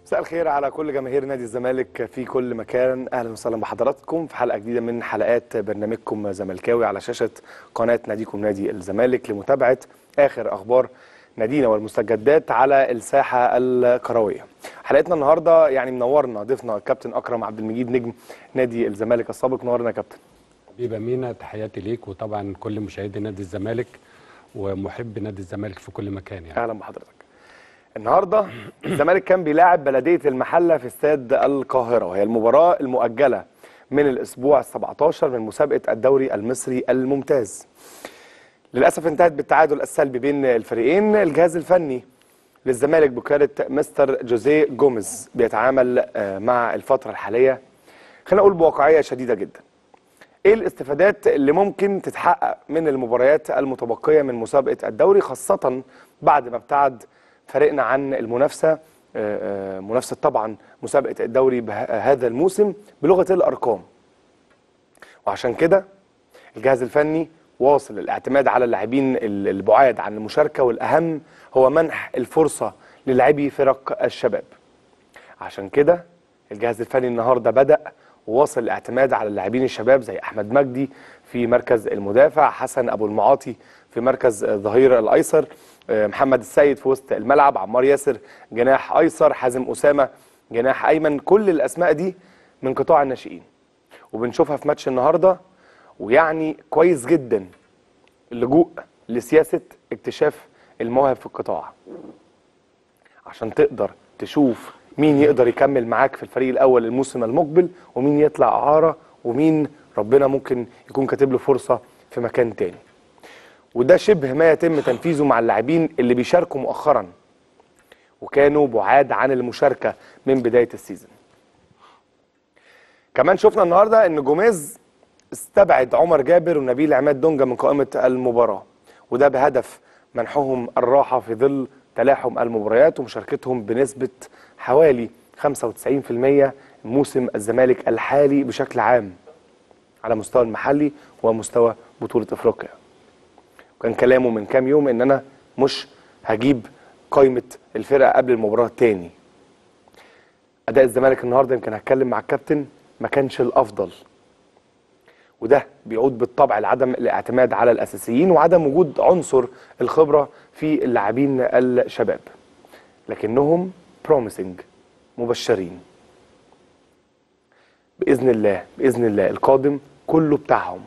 مساء الخير على كل جماهير نادي الزمالك في كل مكان اهلا وسهلا بحضراتكم في حلقه جديده من حلقات برنامجكم زملكاوي على شاشه قناه ناديكم نادي الزمالك لمتابعه اخر اخبار نادينا والمستجدات على الساحه الكرويه. حلقتنا النهارده يعني منورنا ضيفنا الكابتن اكرم عبد المجيد نجم نادي الزمالك السابق نورنا يا كابتن. حبيب امينه تحياتي ليك وطبعا كل مشاهدي نادي الزمالك ومحب نادي الزمالك في كل مكان يعني اهلا بحضرتك. النهارده الزمالك كان بيلاعب بلديه المحله في استاد القاهره وهي المباراه المؤجله من الاسبوع ال 17 من مسابقه الدوري المصري الممتاز. للاسف انتهت بالتعادل السلبي بين الفريقين الجهاز الفني للزمالك بقياده مستر جوزيه جوميز بيتعامل آه، مع الفتره الحاليه خلينا نقول بواقعيه شديده جدا. ايه الاستفادات اللي ممكن تتحقق من المباريات المتبقيه من مسابقه الدوري خاصه بعد ما ابتعد فريقنا عن المنافسه آه، آه، منافسه طبعا مسابقه الدوري بهذا الموسم بلغه الارقام. وعشان كده الجهاز الفني واصل الاعتماد على اللاعبين ال- البعاد عن المشاركه والاهم هو منح الفرصه للاعبي فرق الشباب. عشان كده الجهاز الفني النهارده بدا وواصل الاعتماد على اللاعبين الشباب زي احمد مجدي في مركز المدافع، حسن ابو المعاطي في مركز الظهير الايسر، آه، محمد السيد في وسط الملعب، عمار ياسر جناح ايسر، حازم اسامه جناح ايمن، كل الاسماء دي من قطاع الناشئين. وبنشوفها في ماتش النهارده ويعني كويس جدا اللجوء لسياسه اكتشاف المواهب في القطاع. عشان تقدر تشوف مين يقدر يكمل معاك في الفريق الاول الموسم المقبل ومين يطلع اعاره ومين ربنا ممكن يكون كاتب له فرصه في مكان تاني. وده شبه ما يتم تنفيذه مع اللاعبين اللي بيشاركوا مؤخرا وكانوا بعاد عن المشاركه من بدايه السيزون. كمان شفنا النهارده ان جوميز استبعد عمر جابر ونبيل عماد دونجا من قائمه المباراه وده بهدف منحهم الراحه في ظل تلاحم المباريات ومشاركتهم بنسبه حوالي 95% موسم الزمالك الحالي بشكل عام على مستوى المحلي ومستوى بطوله افريقيا. وكان كلامه من كام يوم ان انا مش هجيب قائمه الفرقه قبل المباراه تاني. اداء الزمالك النهارده يمكن هتكلم مع الكابتن ما كانش الافضل. وده بيعود بالطبع لعدم الاعتماد على الاساسيين وعدم وجود عنصر الخبره في اللاعبين الشباب. لكنهم بروميسنج مبشرين. باذن الله باذن الله القادم كله بتاعهم.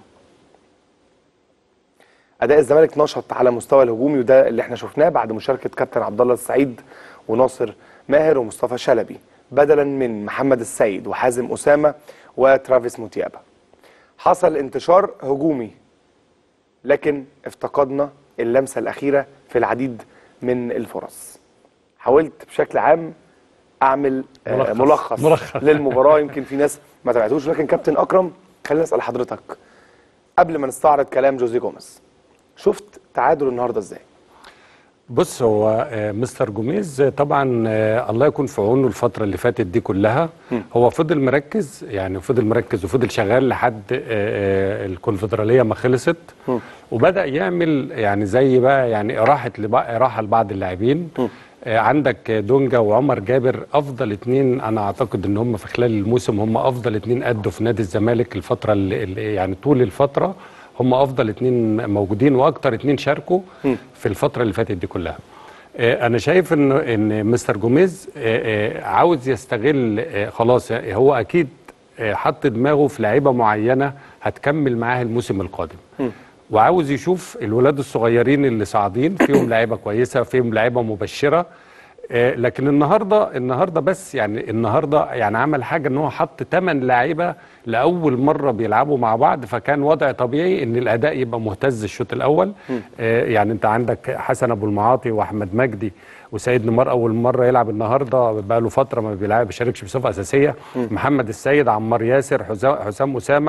اداء الزمالك نشط على مستوى الهجومي وده اللي احنا شفناه بعد مشاركه كابتن عبد الله السعيد وناصر ماهر ومصطفى شلبي بدلا من محمد السيد وحازم اسامه وترافيس موتيابا. حصل انتشار هجومي لكن افتقدنا اللمسه الاخيره في العديد من الفرص. حاولت بشكل عام اعمل آه، ملخص. ملخص, ملخص. للمباراه يمكن في ناس ما تابعتوش لكن كابتن اكرم خليني اسال حضرتك قبل ما نستعرض كلام جوزي جوميز شفت تعادل النهارده ازاي؟ بص هو آه، مستر جوميز آه، طبعا آه، الله يكون في عونه الفتره اللي فاتت دي كلها هو فضل مركز يعني فضل مركز وفضل شغال لحد آه، آه، الكونفدراليه ما خلصت وبدا يعمل يعني زي بقى يعني اراحه لبع- اراحه لبعض اللاعبين آه، عندك دونجا وعمر جابر افضل اتنين انا اعتقد ان هم في خلال الموسم هم افضل اتنين ادوا في نادي الزمالك الفتره اللي اللي- يعني طول الفتره هم افضل اتنين موجودين واكتر اتنين شاركوا في الفتره اللي فاتت دي كلها آه، انا شايف ان ان مستر جوميز آه، آه، عاوز يستغل آه، خلاص آه، هو اكيد آه، حط دماغه في لعيبه معينه هتكمل معاه الموسم القادم وعاوز يشوف الولاد الصغيرين اللي صاعدين فيهم لعيبه كويسه فيهم لعيبه مبشره آه، لكن النهارده النهارده بس يعني النهارده يعني عمل حاجه ان هو حط 8 لعيبه لاول مره بيلعبوا مع بعض فكان وضع طبيعي ان الاداء يبقى مهتز الشوط الاول آه، يعني انت عندك حسن ابو المعاطي واحمد مجدي وسيد نمار اول مره يلعب النهارده بقى له فتره ما بيلعب بيشاركش بصفه اساسيه محمد السيد عمار ياسر حسام حسام اسامه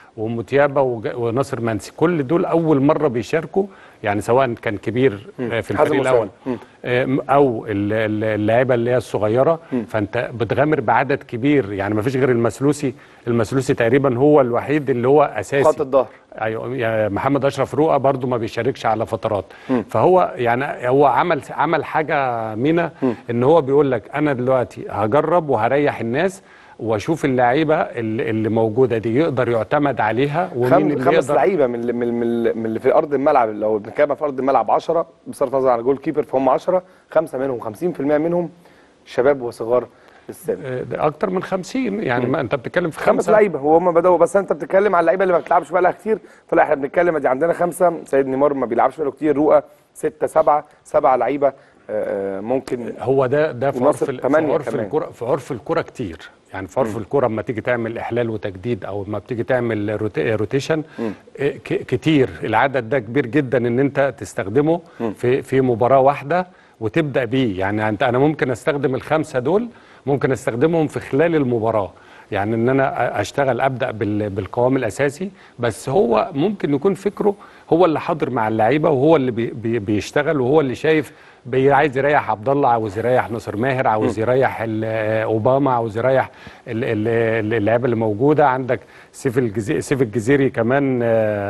ومتيابه وج- وناصر منسي كل دول اول مره بيشاركوا يعني سواء كان كبير آه، في حازم الفريق أسامة. الاول آه، او ال- ال- اللعيبه اللي هي الصغيره فانت بتغامر بعدد كبير يعني ما فيش غير المسلوسي المسلوسي تقريبا هو الوحيد اللي هو اساسي خط الظهر ايوه يا محمد اشرف رؤى برضو ما بيشاركش على فترات فهو يعني هو عمل عمل حاجه مينا ان هو بيقول لك انا دلوقتي هجرب وهريح الناس واشوف اللعيبه اللي اللي موجوده دي يقدر يعتمد عليها ومين خم... اللي خمس يقدر لعيبه من اللي- من من من اللي في ارض الملعب لو بنتكلم في ارض الملعب 10 بصرف النظر عن جول كيبر فهم 10 خمسه منهم 50% منهم شباب وصغار السن آه، ده اكتر من 50 يعني ما انت بتتكلم في خمس خمسه لعيبه وهم بداوا بس انت بتتكلم على اللعيبه اللي ما بتلعبش بقى لها كتير فلا احنا بنتكلم دي عندنا خمسه سيد نيمار ما بيلعبش بقى له كتير رؤى سته سبعه سبعه لعيبه آه، آه، ممكن هو ده ده في وناصر عرف ال- في تمانية عرف كمان. الكرة في عرف الكرة كتير يعني في عرف الكرة اما تيجي تعمل احلال وتجديد او ما بتيجي تعمل روتي- روتيشن إيه، ك- كتير العدد ده كبير جدا ان انت تستخدمه في في مباراة واحدة وتبدأ بيه يعني انت انا ممكن استخدم الخمسة دول ممكن استخدمهم في خلال المباراة يعني ان انا اشتغل ابدا بال- بالقوام الاساسي بس هو ممكن يكون فكره هو اللي حاضر مع اللعيبه وهو اللي بي بي بيشتغل وهو اللي شايف بي عايز يريح عبد الله عاوز يريح ناصر ماهر عاوز يريح ال- اوباما عاوز يريح ال- ال- اللعيبه اللي موجوده عندك سيف الجزيري سيف الجزيري كمان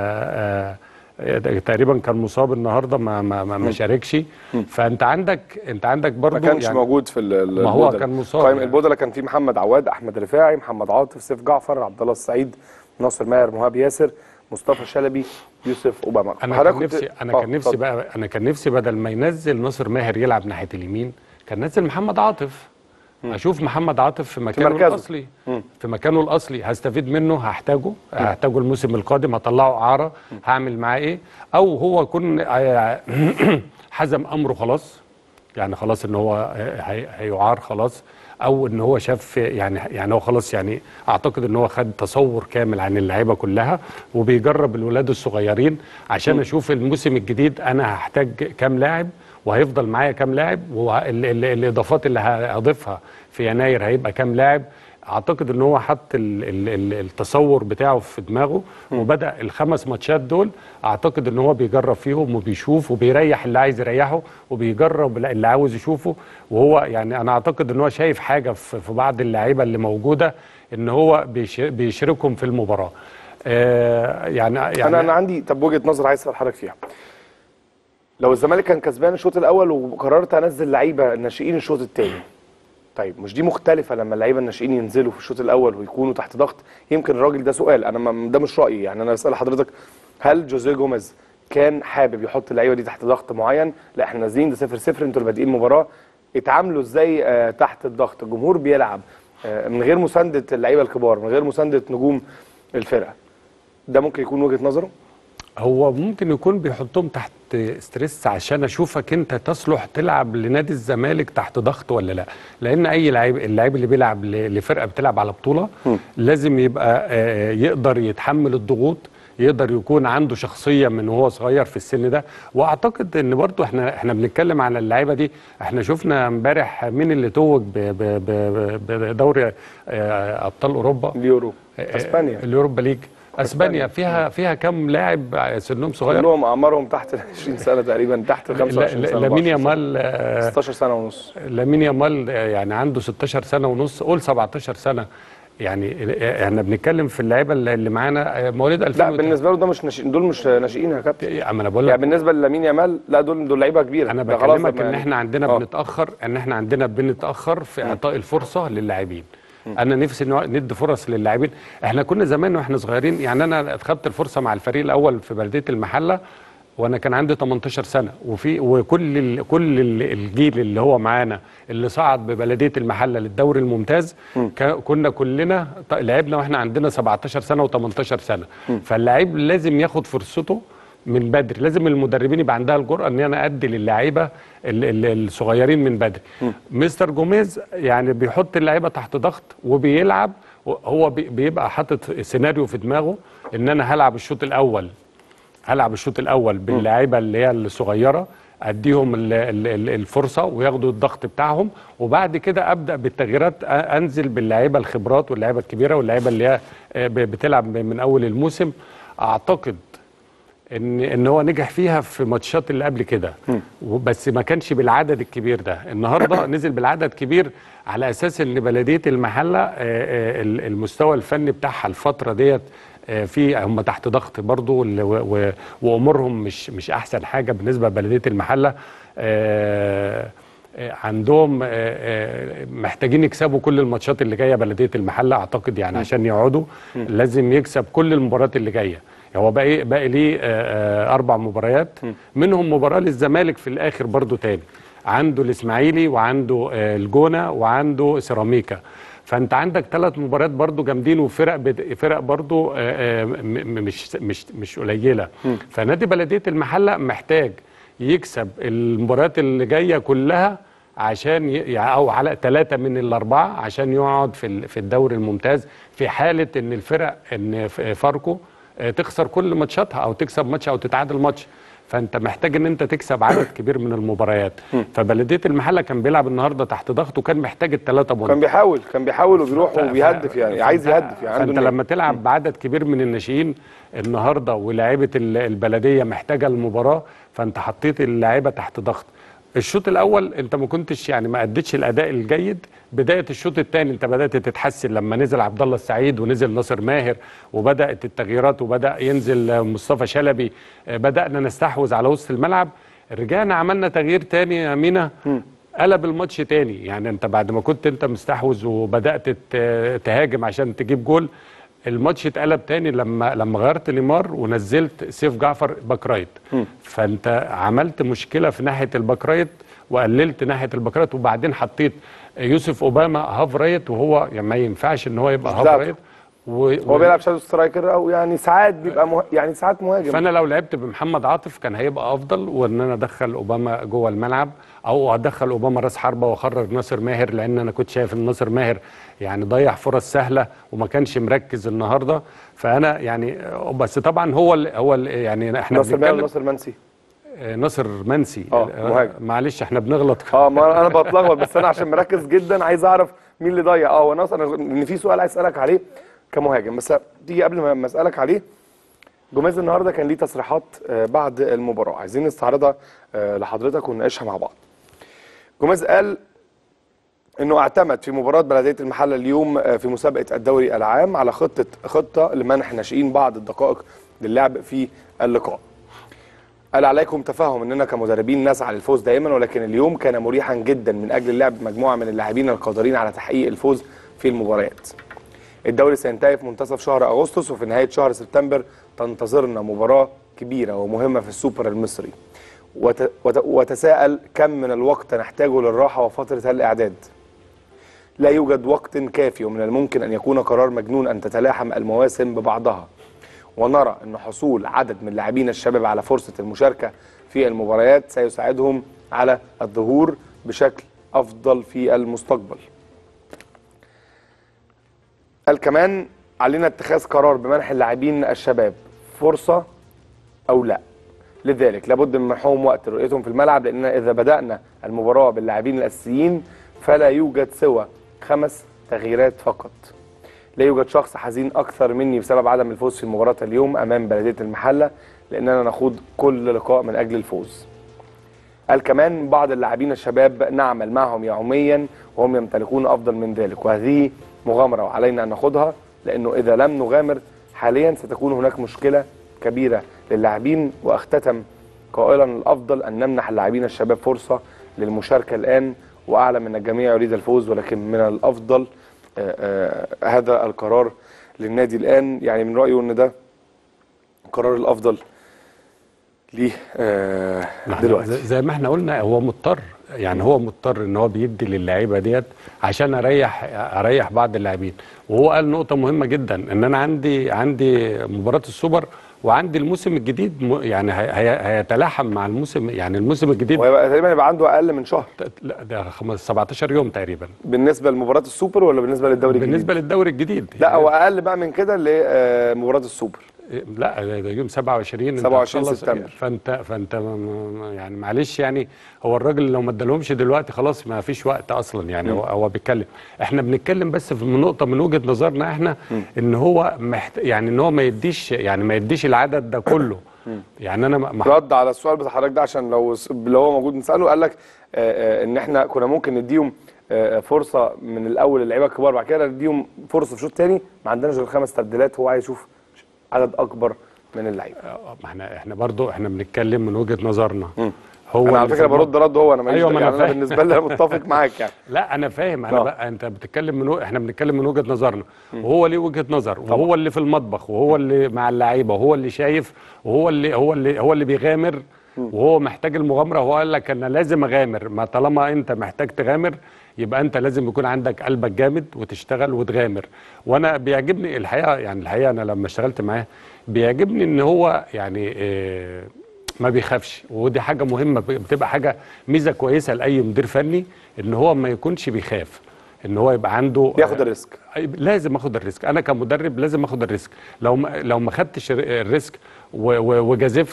آه، آه، تقريبا كان مصاب النهارده ما ما ما ما شاركش فانت عندك انت عندك برضو ما كانش يعني موجود في ال- ال- ما هو البودلة. كان مصاب قائمة يعني. البودلة كان في محمد عواد احمد رفاعي محمد عاطف سيف جعفر عبد الله السعيد ناصر ماهر مهاب ياسر مصطفى شلبي يوسف اوباما انا حضرتك كان كنت- نفسي انا آه، كان نفسي اتفضل. بقى انا كان نفسي بدل ما ينزل ناصر ماهر يلعب ناحيه اليمين كان نزل محمد عاطف اشوف محمد عاطف في مكانه مركزه. الاصلي في مكانه الاصلي هستفيد منه هحتاجه هحتاجه الموسم القادم هطلعه اعاره هعمل معاه ايه او هو يكون آه، حزم امره خلاص يعني خلاص ان هو هي- هيعار خلاص او ان هو شاف يعني يعني هو خلاص يعني اعتقد ان هو خد تصور كامل عن اللعيبه كلها وبيجرب الولاد الصغيرين عشان اشوف الموسم الجديد انا هحتاج كام لاعب وهيفضل معايا كام لاعب والاضافات اللي هضيفها في يناير هيبقى كام لاعب اعتقد ان هو حط ال ال ال التصور بتاعه في دماغه وبدا الخمس ماتشات دول اعتقد ان هو بيجرب فيهم وبيشوف وبيريح اللي عايز يريحه وبيجرب اللي عاوز يشوفه وهو يعني انا اعتقد ان هو شايف حاجه في في بعض اللعيبه اللي موجوده ان هو بيش- بيشاركهم في المباراه آه يعني يعني انا انا عندي طب وجهه نظر عايز اسال حضرتك فيها لو الزمالك كان كسبان الشوط الاول وقررت انزل لعيبه الناشئين الشوط الثاني طيب مش دي مختلفه لما اللعيبه الناشئين ينزلوا في الشوط الاول ويكونوا تحت ضغط يمكن الراجل ده سؤال انا ما ده مش رايي يعني انا بسال حضرتك هل جوزيه جوميز كان حابب يحط اللعيبه دي تحت ضغط معين لا احنا نازلين ده صفر صفر انتوا اللي بادئين المباراه اتعاملوا ازاي آه تحت الضغط الجمهور بيلعب آه من غير مسانده اللعيبه الكبار من غير مسانده نجوم الفرقه ده ممكن يكون وجهه نظره هو ممكن يكون بيحطهم تحت ستريس عشان اشوفك انت تصلح تلعب لنادي الزمالك تحت ضغط ولا لا لان اي لعيب اللعيب اللي بيلعب ل- لفرقه بتلعب على بطوله لازم يبقى آه، يقدر يتحمل الضغوط يقدر يكون عنده شخصيه من وهو صغير في السن ده واعتقد ان برضو احنا احنا بنتكلم على اللعيبه دي احنا شفنا امبارح مين اللي توج ب- ب- ب- بدوري آه، ابطال اوروبا اليورو آه، اسبانيا اليوروبا ليج اسبانيا فيها فيها كام لاعب سنهم صغير كلهم اعمارهم تحت ال 20 سنه تقريبا تحت ال 25 سنه لامين 24 يامال آه، 16 سنه ونص لامين يامال آه، يعني عنده 16 سنه ونص قول 17 سنه يعني آه، احنا بنتكلم في اللعيبه اللي اللي معانا آه، مواليد 2000 لا بالنسبه له ده مش ناشئين دول مش ناشئين يا كابتن اما انا بقول يعني لك بالنسه لامين يامال لا دول دول لعيبه كبيره انا ده خلاص بكلمك لما ان يعني- احنا عندنا آه. بنتاخر ان احنا عندنا بنتاخر في اعطاء الفرصه للاعبين انا نفسي إن هو ندي فرص للاعبين احنا كنا زمان واحنا صغيرين يعني انا خدت الفرصه مع الفريق الاول في بلديه المحله وانا كان عندي 18 سنه وفي وكل ال كل ال الجيل اللي هو معانا اللي صعد ببلديه المحله للدوري الممتاز كا- كنا كلنا ط- لعبنا واحنا عندنا 17 سنه و18 سنه فاللعيب لازم ياخد فرصته من بدري لازم المدربين يبقى عندها الجرأة ان انا ادي للعيبه ال- ال- الصغيرين من بدري مستر جوميز يعني بيحط اللعيبه تحت ضغط وبيلعب هو بي- بيبقى حاطط سيناريو في دماغه ان انا هلعب الشوط الاول هلعب الشوط الاول باللعيبه اللي هي الصغيره اديهم ال- ال- ال- الفرصه وياخدوا الضغط بتاعهم وبعد كده ابدا بالتغييرات أ- انزل باللعيبه الخبرات واللعيبه الكبيره واللعيبه اللي هي آه، ب- بتلعب من اول الموسم اعتقد ان ان هو نجح فيها في ماتشات اللي قبل كده بس ما كانش بالعدد الكبير ده النهارده نزل بالعدد كبير على اساس ان بلديه المحله آه، آه، ال- المستوى الفني بتاعها الفتره ديت آه، في هم تحت ضغط برضو وال- و- و- وامورهم مش مش احسن حاجه بالنسبه لبلديه المحله آه، آه، عندهم آه، آه، محتاجين يكسبوا كل الماتشات اللي جايه بلديه المحله اعتقد يعني عشان يقعدوا لازم يكسب كل المباريات اللي جايه هو باقي باقي ليه آه، آه، اربع مباريات منهم مباراه للزمالك في الاخر برضو تاني عنده الاسماعيلي وعنده آه، الجونه وعنده سيراميكا فانت عندك ثلاث مباريات برضو جامدين وفرق بد... فرق برضو آه، آه، م- م- مش مش مش قليله فنادي بلديه المحله محتاج يكسب المباريات اللي جايه كلها عشان ي... يعني او على ثلاثه من الاربعه عشان يقعد في ال- في الدوري الممتاز في حاله ان الفرق ان ف- فاركو آه، تخسر كل ماتشاتها او تكسب ماتش او تتعادل ماتش فانت محتاج ان انت تكسب عدد كبير من المباريات فبلديه المحله كان بيلعب النهارده تحت ضغط وكان محتاج الثلاثه بونت كان بيحاول كان بيحاول وبيروح وبيهدف يعني عايز فأنت- يهدف يعني عنده فانت نية. لما تلعب بعدد كبير من الناشئين النهارده ولاعيبه ال- البلديه محتاجه المباراه فانت حطيت اللعيبه تحت ضغط الشوط الاول انت ما كنتش يعني ما اديتش الاداء الجيد بدايه الشوط الثاني انت بدات تتحسن لما نزل عبد الله السعيد ونزل ناصر ماهر وبدات التغييرات وبدا ينزل مصطفى شلبي آه، بدانا نستحوذ على وسط الملعب رجعنا عملنا تغيير تاني يا مينا قلب الماتش تاني يعني انت بعد ما كنت انت مستحوذ وبدات ت- تهاجم عشان تجيب جول الماتش اتقلب تاني لما لما غيرت نيمار ونزلت سيف جعفر باك رايت فانت عملت مشكله في ناحيه الباك رايت وقللت ناحيه الباك رايت وبعدين حطيت يوسف اوباما هاف رايت وهو يعني ما ينفعش ان هو يبقى مش هاف بتاعته. رايت و... هو بيلعب شادو سترايكر او يعني ساعات بيبقى مه... يعني ساعات مهاجم فانا لو لعبت بمحمد عاطف كان هيبقى افضل وان انا ادخل اوباما جوه الملعب او ادخل اوباما راس حربه واخرج ناصر ماهر لان انا كنت شايف ان ناصر ماهر يعني ضيع فرص سهله وما كانش مركز النهارده فانا يعني بس طبعا هو ال هو ال يعني احنا ناصر ماهر بنتكلم وناصر منسي آه، ناصر منسي آه، مهاجم. معلش احنا بنغلط اه ما انا بتلخبط بس انا عشان مركز جدا عايز اعرف مين اللي ضيع اه وناصر أنا- ان في سؤال عايز اسالك عليه كمهاجم بس تيجي قبل ما ما اسالك عليه جوميز النهارده كان ليه تصريحات آه، بعد المباراه عايزين نستعرضها آه، لحضرتك ونناقشها مع بعض جوميز قال انه اعتمد في مباراه بلديه المحله اليوم آه، في مسابقه الدوري العام على خطه خطه لمنح الناشئين بعض الدقائق للعب في اللقاء قال عليكم تفهم اننا كمدربين نسعى للفوز دائما ولكن اليوم كان مريحا جدا من اجل لعب مجموعه من اللاعبين القادرين على تحقيق الفوز في المباريات. الدوري سينتهي في منتصف شهر اغسطس وفي نهايه شهر سبتمبر تنتظرنا مباراه كبيره ومهمه في السوبر المصري. وت... وت... وتساءل كم من الوقت نحتاجه للراحه وفتره الاعداد. لا يوجد وقت كافي ومن الممكن ان يكون قرار مجنون ان تتلاحم المواسم ببعضها. ونرى أن حصول عدد من لاعبين الشباب على فرصة المشاركة في المباريات سيساعدهم على الظهور بشكل أفضل في المستقبل قال كمان علينا اتخاذ قرار بمنح اللاعبين الشباب فرصة أو لا لذلك لابد من منحهم وقت رؤيتهم في الملعب لأننا إذا بدأنا المباراة باللاعبين الأساسيين فلا يوجد سوى خمس تغييرات فقط لا يوجد شخص حزين اكثر مني بسبب عدم الفوز في المباراه اليوم امام بلديه المحله لاننا نخوض كل لقاء من اجل الفوز. قال كمان بعض اللاعبين الشباب نعمل معهم يوميا وهم يمتلكون افضل من ذلك وهذه مغامره وعلينا ان ناخذها لانه اذا لم نغامر حاليا ستكون هناك مشكله كبيره للاعبين واختتم قائلا الافضل ان نمنح اللاعبين الشباب فرصه للمشاركه الان واعلم ان الجميع يريد الفوز ولكن من الافضل آه، آه، هذا القرار للنادي الان يعني من رايه ان ده القرار الافضل ليه آه، ما احنا دلوقتي زي- زي ما احنا قلنا هو مضطر يعني هو مضطر ان هو بيدي للعيبه ديت عشان اريح اريح بعض اللاعبين وهو قال نقطه مهمه جدا ان انا عندي عندي مباراه السوبر وعندي الموسم الجديد م- يعني هي- هي- هيتلاحم مع الموسم يعني الموسم الجديد وهيبقى تقريبا يبقى عنده اقل من شهر لا ده خمس- 17 يوم تقريبا بالنسبه لمباراه السوبر ولا بالنسبه للدوري بالنسبه الجديد؟ للدوري الجديد لا هو اقل بقى من كده لمباراه السوبر لا ده يوم 27 انت 27 هتخلص- سبتمبر. فانت فانت م- م- يعني معلش يعني هو الراجل لو ما ادالهمش دلوقتي خلاص ما فيش وقت اصلا يعني هو, هو بيتكلم احنا بنتكلم بس في نقطه من وجهه نظرنا احنا ان هو محت... يعني ان هو ما يديش يعني ما يديش العدد ده كله يعني انا ما- ما رد على السؤال بتاع حضرتك ده عشان لو س- اللي هو موجود نساله قال لك آه، آه، ان احنا كنا ممكن نديهم آه، فرصه من الاول اللعيبه الكبار بعد كده نديهم فرصه في شوط تاني ما عندناش غير خمس تبديلات هو عايز يشوف عدد اكبر من اللعيبه آه، ما احنا احنا برضو احنا بنتكلم من وجهه نظرنا هو انا على اللي فكره في برد رد هو انا ماليش أيوة، ما يعني أنا انا فاهم. بالنسبه لي انا متفق معاك يعني لا انا فاهم انا آه. بقى انت بتتكلم من و... احنا بنتكلم من وجهه نظرنا وهو ليه وجهه نظر وهو اللي في المطبخ وهو اللي مع اللعيبه وهو اللي شايف وهو اللي هو اللي هو اللي بيغامر وهو محتاج المغامره وهو قال لك انا لازم اغامر ما طالما انت محتاج تغامر يبقى انت لازم يكون عندك قلبك جامد وتشتغل وتغامر وانا بيعجبني الحقيقه يعني الحقيقه انا لما اشتغلت معاه بيعجبني ان هو يعني آه ما بيخافش ودي حاجه مهمه بتبقى حاجه ميزه كويسه لاي مدير فني ان هو ما يكونش بيخاف ان هو يبقى عنده بياخد الريسك لازم اخد الريسك انا كمدرب لازم اخد الريسك لو ما لو ما خدتش الر- الريسك و- و- وجازفت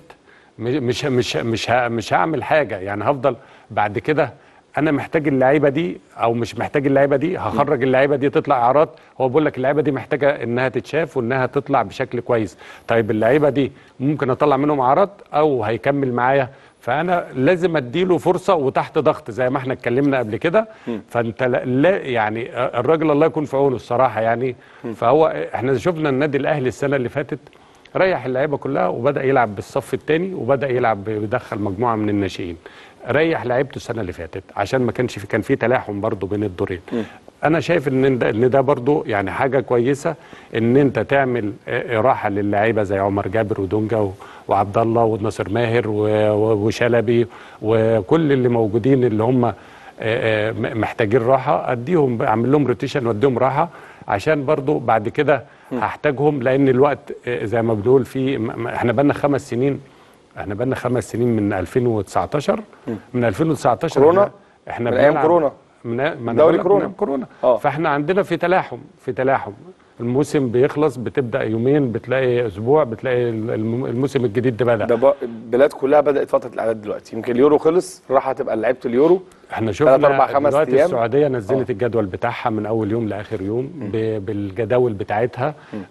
مش مش مش ه- مش هعمل حاجه يعني هفضل بعد كده انا محتاج اللعيبه دي او مش محتاج اللعيبه دي هخرج اللعيبه دي تطلع اعارات هو بيقول لك اللعيبه دي محتاجه انها تتشاف وانها تطلع بشكل كويس طيب اللعيبه دي ممكن اطلع منهم اعارات او هيكمل معايا فانا لازم اديله فرصه وتحت ضغط زي ما احنا اتكلمنا قبل كده فانت لا لا- يعني الراجل الله يكون في عونه الصراحه يعني فهو احنا شفنا النادي الاهلي السنه اللي فاتت ريح اللعيبه كلها وبدا يلعب بالصف الثاني وبدا يلعب بيدخل مجموعه من الناشئين ريح لعيبته السنه اللي فاتت عشان ما كانش في كان في تلاحم برضه بين الدورين انا شايف ان ده ان ده برضه يعني حاجه كويسه ان انت تعمل آه، راحه للعيبه زي عمر جابر ودونجا و- وعبد الله وناصر ماهر و- و- وشلبي وكل اللي موجودين اللي هم آه، آه، م- محتاجين راحه اديهم اعمل لهم روتيشن واديهم راحه عشان برضو بعد كده هحتاجهم لان الوقت آه، زي ما بنقول في م- م- احنا بقالنا خمس سنين احنا بقالنا خمس سنين من 2019 من 2019 كورونا؟ احنا, احنا من أيام بنلعب- كورونا. من ما أنا دوري بقول لك من كورونا. أيام كورونا آه. فاحنا عندنا في تلاحم في تلاحم الموسم بيخلص بتبدا يومين بتلاقي اسبوع بتلاقي الم- الموسم الجديد ده بدا ده بق- البلاد كلها بدات فتره الاعداد دلوقتي يمكن اليورو خلص راح هتبقى لعيبه اليورو احنا تلات أربع شفنا خمس دلوقتي أيام. السعوديه نزلت الجدول بتاعها من اول يوم لاخر يوم ب- بالجداول بتاعتها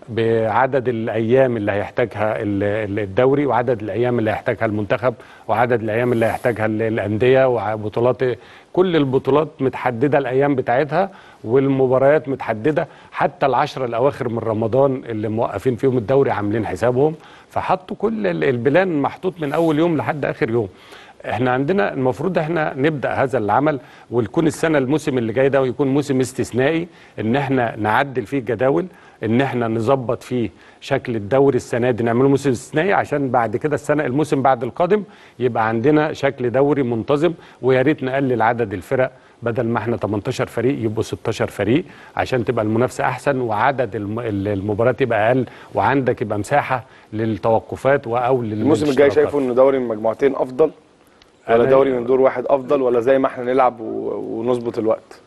بعدد الايام اللي هيحتاجها ال- ال- الدوري وعدد الايام اللي هيحتاجها المنتخب وعدد الايام اللي هيحتاجها ال- الانديه وبطولات كل البطولات متحدده الايام بتاعتها والمباريات متحدده حتى العشرة الاواخر من رمضان اللي موقفين فيهم الدوري عاملين حسابهم فحطوا كل ال- البلان محطوط من اول يوم لحد اخر يوم احنا عندنا المفروض احنا نبدا هذا العمل ويكون السنه الموسم اللي جاي ده ويكون موسم استثنائي ان احنا نعدل فيه الجداول ان احنا نظبط فيه شكل الدوري السنه دي نعمله موسم استثنائي عشان بعد كده السنه الموسم بعد القادم يبقى عندنا شكل دوري منتظم ويا ريت نقلل عدد الفرق بدل ما احنا 18 فريق يبقوا 16 فريق عشان تبقى المنافسه احسن وعدد الم- المباريات يبقى اقل وعندك يبقى مساحه للتوقفات او الموسم الجاي شايفه ان دوري من مجموعتين افضل ولا أنا- دوري من دور واحد افضل ولا زي ما احنا نلعب و- ونظبط الوقت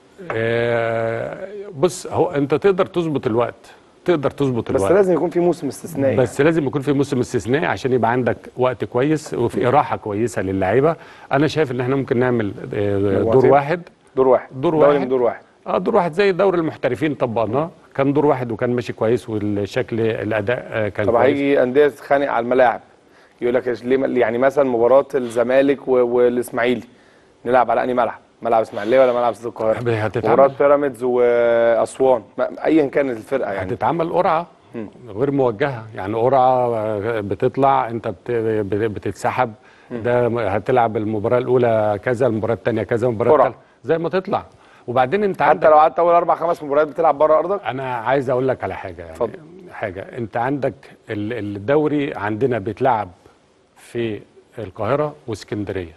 آه، بص هو انت تقدر تظبط الوقت تقدر تظبط بس الوقت لازم يكون في موسم استثنائي بس لازم يكون في موسم استثنائي عشان يبقى عندك وقت كويس وفي راحه كويسه للعيبه انا شايف ان احنا ممكن نعمل آه، دور مجموعتين؟ واحد دور واحد دور دوري واحد. من دور واحد اه دور واحد زي دوري المحترفين طبقناه كان دور واحد وكان ماشي كويس والشكل الاداء آه، كان طب كويس هيجي انديه تتخانق على الملاعب يقول لك إيش- ليه يعني مثلا مباراه الزمالك و- والاسماعيلي نلعب على انهي ملعب؟ ملعب اسماعيليه ولا ملعب استاد القاهره؟ هتتعمل. مباراه بيراميدز واسوان ما- ايا كانت الفرقه يعني هتتعمل قرعه غير موجهه يعني قرعه آه، بتطلع انت بت- بت- بتتسحب ده م- هتلعب المباراه الاولى كذا المباراه الثانيه كذا المباراه قرعة. الثالثه زي ما تطلع وبعدين انت حتى عندك لو قعدت اول اربع خمس مباريات بتلعب بره ارضك انا عايز اقول لك على حاجه يعني اتفضل. حاجه انت عندك ال- الدوري عندنا بيتلعب في القاهره واسكندريه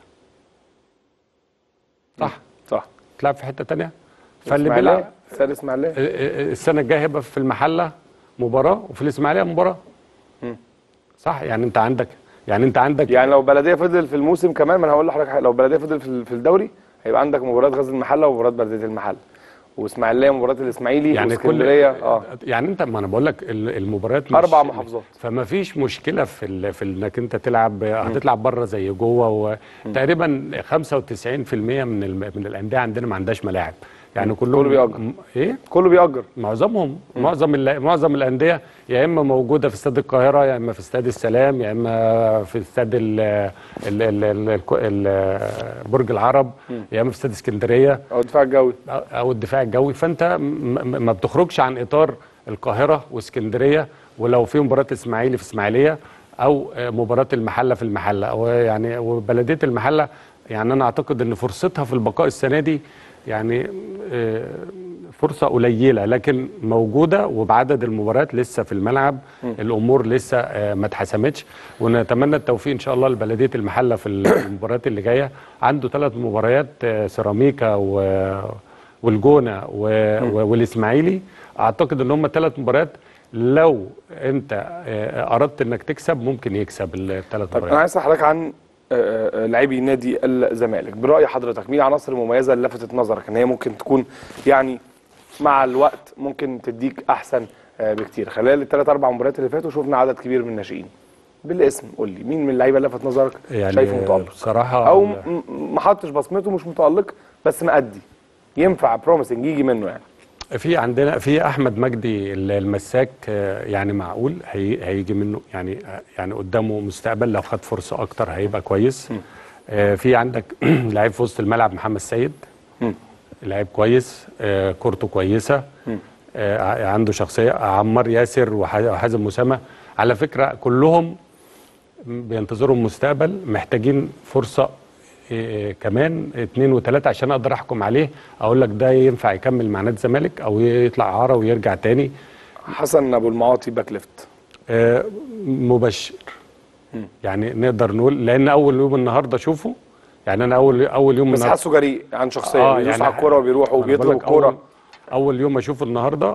صح صح تلعب في حته تانية فاللي الإسماعيلية، بيلعب استاد اسماعيليه السنه الجايه هيبقى في المحله مباراه وفي الاسماعيليه مباراه صح يعني انت عندك يعني انت عندك يعني لو بلديه فضل في الموسم كمان ما انا هقول لحضرتك حاجة، لو بلديه فضل في ال- في الدوري هيبقى عندك مباراه غزل المحله ومباراه بلديه المحله واسماعيليه مباراه الاسماعيلي يعني كل واسكندريه اه يعني انت ما انا بقول لك ال- المباريات مش أربع محافظات. فما فيش مشكله في ال... في انك انت تلعب هتلعب بره زي جوه وتقريبا 95% من الم... من الانديه عندنا ما عندهاش ملاعب يعني كلهم كله بيأجر. م- ايه كله بيأجر معظمهم معظم ال... معظم الانديه يا اما موجوده في استاد القاهره يا اما في استاد السلام يا اما في استاد ال... ال... ال... ال... ال... ال... برج العرب يا اما في استاد اسكندريه او الدفاع الجوي او الدفاع الجوي فانت م- م- ما بتخرجش عن اطار القاهره واسكندريه ولو في مباراه اسماعيلي في اسماعيليه او آه، مباراه المحله في المحله او يعني وبلديه المحله يعني انا اعتقد ان فرصتها في البقاء السنه دي يعني آه، فرصه قليله لكن موجوده وبعدد المباريات لسه في الملعب الامور لسه آه، ما اتحسمتش ونتمنى التوفيق ان شاء الله لبلديه المحله في المباريات اللي جايه عنده ثلاث مباريات آه، سيراميكا و والجونه و... و... والاسماعيلي اعتقد ان هم ثلاث مباريات لو انت آه، اردت انك تكسب ممكن يكسب الثلاث طيب انا مباريات عايز اسال حضرتك عن آه، آه، لاعبي نادي الزمالك براي حضرتك مين العناصر المميزه اللي لفتت نظرك ان هي ممكن تكون يعني مع الوقت ممكن تديك احسن آه، بكتير خلال الثلاث اربع مباريات اللي فاتوا شفنا عدد كبير من الناشئين بالاسم قول لي مين من اللعيبه اللي لفت نظرك يعني شايفه متالق بصراحه او م- م- ما حطش بصمته مش متالق بس مأدي ينفع بروميسنج يجي منه يعني في عندنا في احمد مجدي ال- المساك آه، يعني معقول هي هيجي منه يعني يعني قدامه مستقبل لو خد فرصه اكتر هيبقى كويس آه، في عندك لعيب في وسط الملعب محمد سيد مم. لعيب كويس آه، كورته كويسه آه، ع- عنده شخصيه عمار ياسر وح- وحازم مسامه على فكره كلهم بينتظروا المستقبل محتاجين فرصه إيه كمان اتنين وتلاته عشان اقدر احكم عليه اقول لك ده ينفع يكمل مع نادي الزمالك او يطلع عاره ويرجع تاني حسن ابو المعاطي باك ليفت آه، مبشر يعني نقدر نقول لان اول يوم النهارده اشوفه يعني انا اول اول يوم بس النهارده حاسه جريء عن شخصيه آه، بيدوس يعني على الكوره وبيروح أنا بقول وبيطلب لك الكوره أول, اول يوم اشوفه النهارده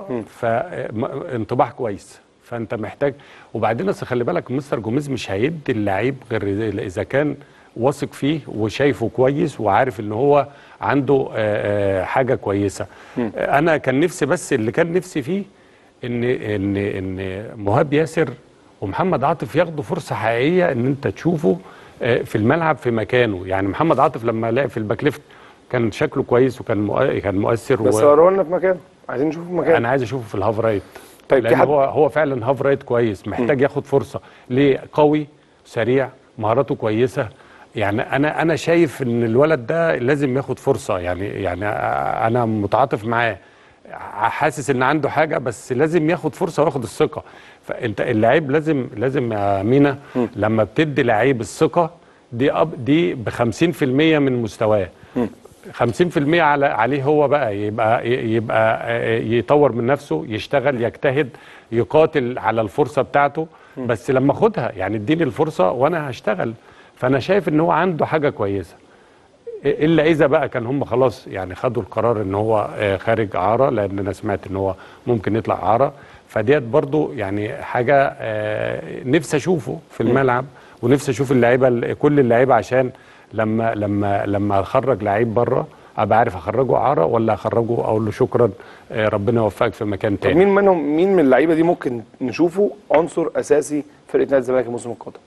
فانطباع كويس فانت محتاج وبعدين اصل خلي بالك مستر جوميز مش هيدي اللعيب غير اذا كان واثق فيه وشايفه كويس وعارف ان هو عنده آه، آه، حاجه كويسه آه، انا كان نفسي بس اللي كان نفسي فيه ان ان ان مهاب ياسر ومحمد عاطف ياخدوا فرصه حقيقيه ان انت تشوفه آه، في الملعب في مكانه يعني محمد عاطف لما لعب في الباك ليفت كان شكله كويس وكان مؤ- كان مؤثر بس و... وروا لنا في مكانه عايزين نشوفه في مكانه انا عايز اشوفه في الهاف رايت طيب، في لان حد- هو هو فعلا هاف رايت كويس محتاج ياخد فرصه ليه قوي سريع مهاراته كويسه يعني انا انا شايف ان الولد ده لازم ياخد فرصه يعني يعني انا متعاطف معاه حاسس ان عنده حاجه بس لازم ياخد فرصه وياخد الثقه فانت اللعيب لازم لازم يا مينا لما بتدي لعيب الثقه دي أب دي ب 50% من مستواه 50% على عليه هو بقى يبقى يبقى آه، يطور من نفسه يشتغل يجتهد يقاتل على الفرصه بتاعته بس لما اخدها يعني اديني الفرصه وانا هشتغل فانا شايف ان هو عنده حاجه كويسه الا اذا بقى كان هم خلاص يعني خدوا القرار ان هو آه، خارج اعاره لان انا سمعت ان هو ممكن يطلع اعاره فديت برضو يعني حاجه آه، نفسي اشوفه في الملعب ونفسي اشوف اللعيبه كل اللعيبه عشان لما لما لما اخرج لعيب بره ابقى عارف اخرجه اعاره ولا اخرجه اقول له شكرا آه، ربنا يوفقك في مكان طب تاني مين منهم مين من اللعيبه دي ممكن نشوفه عنصر اساسي في فرقه نادي الزمالك الموسم القادم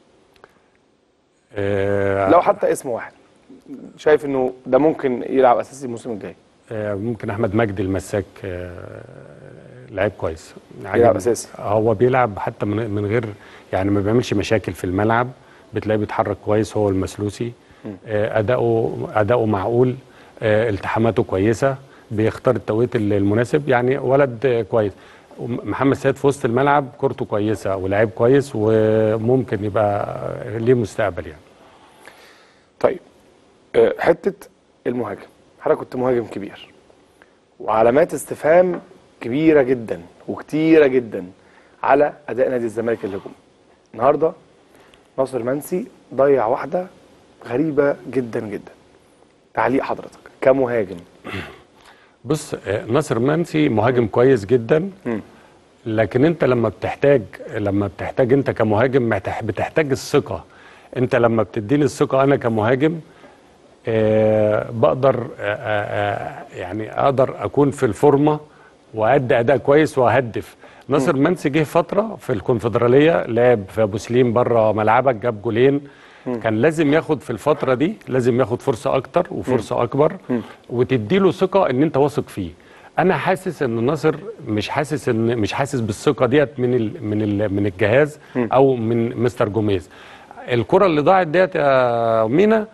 آه، لو حتى اسم واحد شايف انه ده ممكن يلعب اساسي الموسم الجاي آه، ممكن احمد مجدي المساك آه، لعيب كويس بيلعب عاجبني. أساسي. هو بيلعب حتى من من غير يعني ما بيعملش مشاكل في الملعب بتلاقيه بيتحرك كويس هو المسلوسي آه، اداؤه اداؤه معقول آه، التحاماته كويسه بيختار التوقيت ال- المناسب يعني ولد آه، كويس وم- محمد سيد في وسط الملعب كورته كويسه ولاعيب كويس وممكن يبقى ليه مستقبل يعني طيب آه، حته المهاجم حضرتك كنت مهاجم كبير وعلامات استفهام كبيره جدا وكتيره جدا على اداء نادي الزمالك الهجومي النهارده ناصر منسي ضيع واحده غريبه جدا جدا تعليق حضرتك كمهاجم بص آه، ناصر منسي مهاجم كويس جدا مم. لكن انت لما بتحتاج لما بتحتاج انت كمهاجم محتاج- بتحتاج الثقه انت لما بتديني الثقه انا كمهاجم آه بقدر آه آه يعني اقدر اكون في الفورمه وادي اداء كويس واهدف ناصر منسي جه فتره في الكونفدراليه لعب في ابو سليم بره ملعبك جاب جولين كان لازم ياخد في الفتره دي لازم ياخد فرصه اكتر وفرصه اكبر وتديله ثقه ان انت واثق فيه انا حاسس ان ناصر مش حاسس ان مش حاسس بالثقه ديت من ال من ال من الجهاز او من مستر جوميز الكره اللي ضاعت ديت يا مينا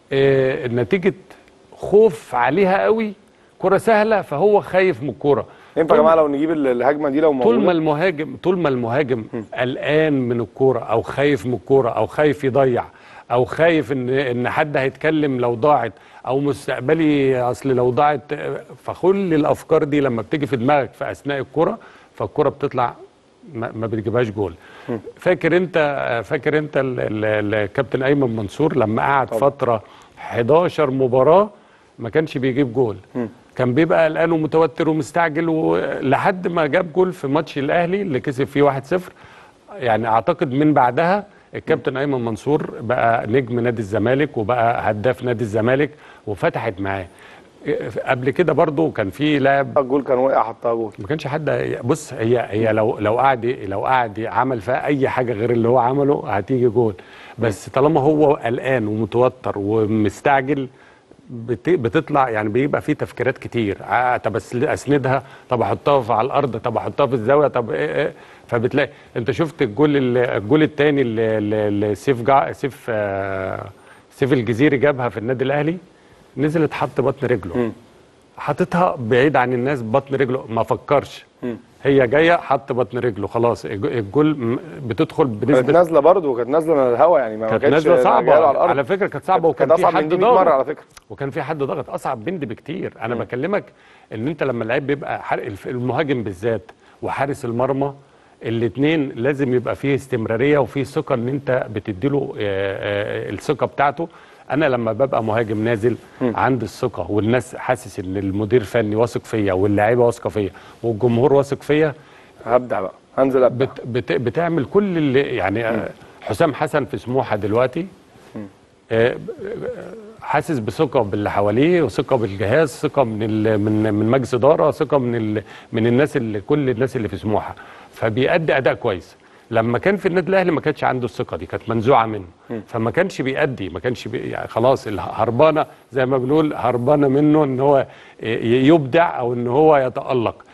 آه نتيجه خوف عليها قوي كره سهله فهو خايف من الكره ينفع يا جماعه لو نجيب ال- الهجمه دي لو طول موجوده ما المهاجم طول ما المهاجم قلقان من الكوره او خايف من الكوره او خايف يضيع او خايف ان ان حد هيتكلم لو ضاعت او مستقبلي اصل لو ضاعت فكل الافكار دي لما بتيجي في دماغك في اثناء الكوره فالكوره بتطلع ما ما بتجيبهاش جول فاكر انت فاكر انت ال- ال- الكابتن ايمن منصور لما قعد فتره 11 مباراه ما كانش بيجيب جول كان بيبقى قلقان ومتوتر ومستعجل ولحد ما جاب جول في ماتش الاهلي اللي كسب فيه 1-0 يعني اعتقد من بعدها الكابتن ايمن منصور بقى نجم نادي الزمالك وبقى هداف نادي الزمالك وفتحت معاه قبل كده برضو كان في لاعب الجول كان وقع حطها جول ما كانش حد بص هي هي لو لو قعد لو قعد عمل فيها اي حاجه غير اللي هو عمله هتيجي جول بس طالما هو قلقان ومتوتر ومستعجل بت- بتطلع يعني بيبقى فيه تفكيرات كتير آه طب أس- اسندها طب احطها في على الارض طب احطها في الزاويه طب إيه إيه فبتلاقي انت شفت الجول ال- الجول الثاني اللي اللي سيف جع... سيف آه سيف الجزيري جابها في النادي الاهلي نزلت حط بطن رجله حاططها بعيد عن الناس بطن رجله ما فكرش هي جايه حط بطن رجله خلاص الج- الجول م- بتدخل كانت بنسبه نازله برضه وكانت نازله من الهواء يعني ما كانت كانتش نازله صعبه جاية له على الارض على فكره كانت صعبه وكان كانت في اصعب من حد دي 100 مره ضاغط على فكره وكان في حد ضغط اصعب بند بكتير انا بكلمك ان انت لما اللعيب بيبقى حر- الف- المهاجم بالذات وحارس المرمى الاثنين لازم يبقى فيه استمراريه وفيه ثقه ان انت بتديله آه، آه، الثقه بتاعته انا لما ببقى مهاجم نازل عندي الثقه والناس حاسس ان المدير الفني واثق فيا واللعيبه واثقه فيا والجمهور واثق فيا هبدع بقى هنزل ابدع بت بت بتعمل كل اللي يعني آه، حسام حسن في سموحه دلوقتي آه، حاسس بثقه باللي حواليه وثقه بالجهاز ثقه من ال- من من مجلس اداره ثقه من ال من الناس اللي كل الناس اللي في سموحه فبيأدي اداء كويس لما كان في النادي الاهلي ما كانش عنده الثقه دي كانت منزوعه منه فما كانش بيأدي ما كانش بي يعني خلاص الهربانه زي ما بنقول هربانه منه ان هو ي- يبدع او ان هو يتألق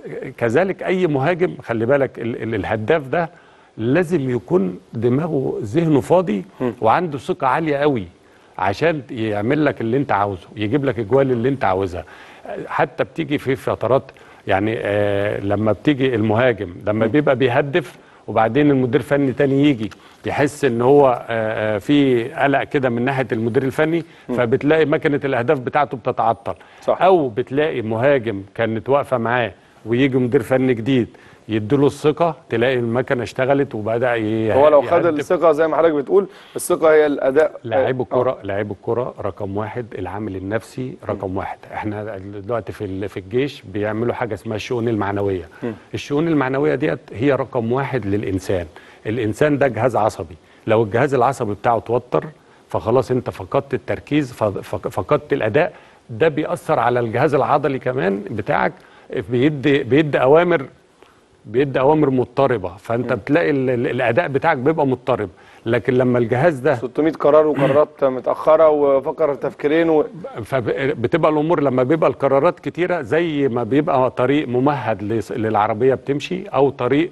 كذلك اي مهاجم خلي بالك ال ال الهداف ده لازم يكون دماغه ذهنه فاضي وعنده ثقه عاليه قوي عشان يعمل لك اللي انت عاوزه يجيب لك اجوال اللي انت عاوزها حتى بتيجي في فترات يعني آه لما بتيجي المهاجم لما بيبقى بيهدف وبعدين المدير الفني تاني يجي يحس ان هو آه آه في قلق كده من ناحيه المدير الفني فبتلاقي مكنه الاهداف بتاعته بتتعطل صح. او بتلاقي مهاجم كانت واقفه معاه ويجي مدير فني جديد يديله الثقه تلاقي المكنه اشتغلت وبدا ي- هو لو خد يهدف. الثقه زي ما حضرتك بتقول الثقه هي الاداء لاعب آه. الكرة لاعب الكرة رقم واحد العامل النفسي رقم واحد احنا دلوقتي في ال- في الجيش بيعملوا حاجة اسمها الشؤون المعنوية الشؤون المعنوية ديت هي رقم واحد للإنسان الإنسان ده جهاز عصبي لو الجهاز العصبي بتاعه توتر فخلاص انت فقدت التركيز ف- فق- فقدت الأداء ده بيأثر على الجهاز العضلي كمان بتاعك بيدي بيدي أوامر بيدي اوامر مضطربه فانت بتلاقي ال- ال- الاداء بتاعك بيبقى مضطرب لكن لما الجهاز ده 600 قرار وقرارات متاخره وفكر تفكيرين و... فبتبقى الامور لما بيبقى القرارات كتيره زي ما بيبقى طريق ممهد لس- للعربيه بتمشي او طريق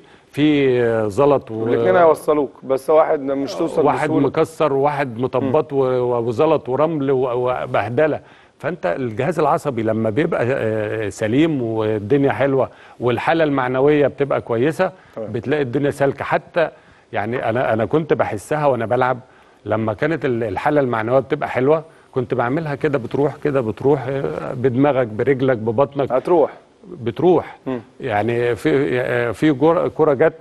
فيه زلط و... الاثنين هيوصلوك بس واحد مش توصل واحد بسهوله مكسر وواحد مطبط و- وزلط ورمل و- وبهدله فانت الجهاز العصبي لما بيبقى آه، سليم والدنيا حلوه والحاله المعنويه بتبقى كويسه تمام. بتلاقي الدنيا سالكه حتى يعني انا انا كنت بحسها وانا بلعب لما كانت ال- الحاله المعنويه بتبقى حلوه كنت بعملها كده بتروح كده بتروح آه، بدماغك برجلك ببطنك هتروح بتروح يعني في في جر- كرة جت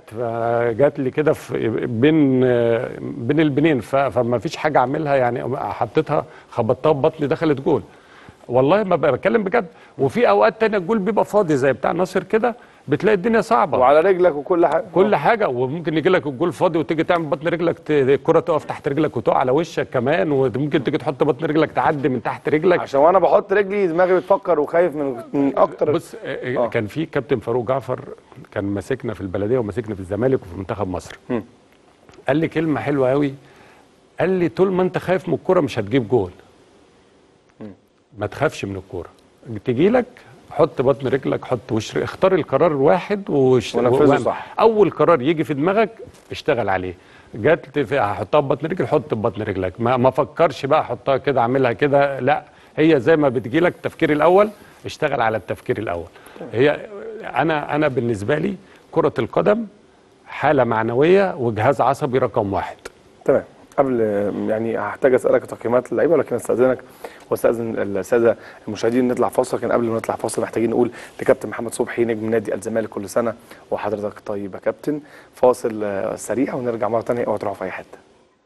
جت لي كده في بين بين البنين ف- فما فيش حاجه اعملها يعني حطيتها خبطتها ببطني دخلت جول والله ما بتكلم بجد وفي اوقات تانية الجول بيبقى فاضي زي بتاع ناصر كده بتلاقي الدنيا صعبه وعلى رجلك وكل حاجه كل حاجه وممكن يجي لك الجول فاضي وتيجي تعمل بطن رجلك ت- الكره تقف تحت رجلك وتقع على وشك كمان وممكن تيجي تحط بطن رجلك تعدي من تحت رجلك عشان وانا بحط رجلي دماغي بتفكر وخايف من من اكتر بص آه، آه. كان في كابتن فاروق جعفر كان ماسكنا في البلديه وماسكنا في الزمالك وفي منتخب مصر مم. قال لي كلمه حلوه قوي قال لي طول ما انت خايف من الكوره مش هتجيب جول ما تخافش من الكوره تجي لك حط بطن رجلك حط وش اختار القرار واحد وش ونفذه واعمل. صح. اول قرار يجي في دماغك اشتغل عليه جت في هحطها ببطن رجلك حط ببطن رجلك ما, ما فكرش بقى احطها كده اعملها كده لا هي زي ما بتجي لك التفكير الاول اشتغل على التفكير الاول هي انا انا بالنسبه لي كره القدم حاله معنويه وجهاز عصبي رقم واحد تمام قبل يعني هحتاج اسالك تقييمات اللعيبه ولكن استاذنك واستاذن الساده المشاهدين نطلع فاصل لكن قبل ما نطلع فاصل محتاجين نقول لكابتن محمد صبحي نجم نادي الزمالك كل سنه وحضرتك طيب يا كابتن فاصل آه، سريع ونرجع مره ثانيه اوعى تروحوا في اي حته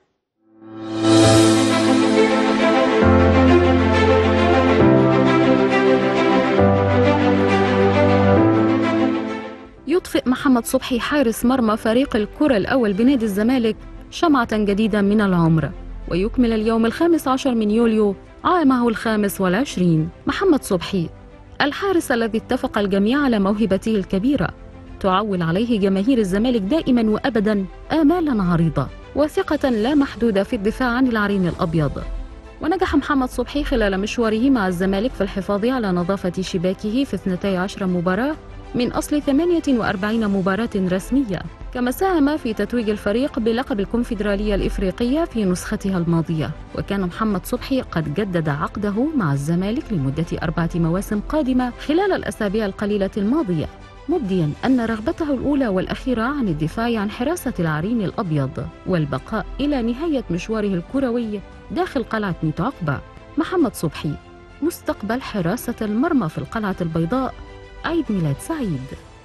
يطفئ محمد صبحي حارس مرمى فريق الكرة الأول بنادي الزمالك شمعة جديدة من العمر ويكمل اليوم الخامس عشر من يوليو عامه الخامس والعشرين محمد صبحي الحارس الذي اتفق الجميع على موهبته الكبيرة تعول عليه جماهير الزمالك دائما وأبدا آمالا عريضة وثقة لا محدودة في الدفاع عن العرين الأبيض ونجح محمد صبحي خلال مشواره مع الزمالك في الحفاظ على نظافة شباكه في 12 مباراة من أصل 48 مباراة رسمية كما ساهم في تتويج الفريق بلقب الكونفدرالية الإفريقية في نسختها الماضية وكان محمد صبحي قد جدد عقده مع الزمالك لمدة أربعة مواسم قادمة خلال الأسابيع القليلة الماضية مبديا أن رغبته الأولى والأخيرة عن الدفاع عن حراسة العرين الأبيض والبقاء إلى نهاية مشواره الكروي داخل قلعة ميت عقبة محمد صبحي مستقبل حراسة المرمى في القلعة البيضاء عيد ميلاد سعيد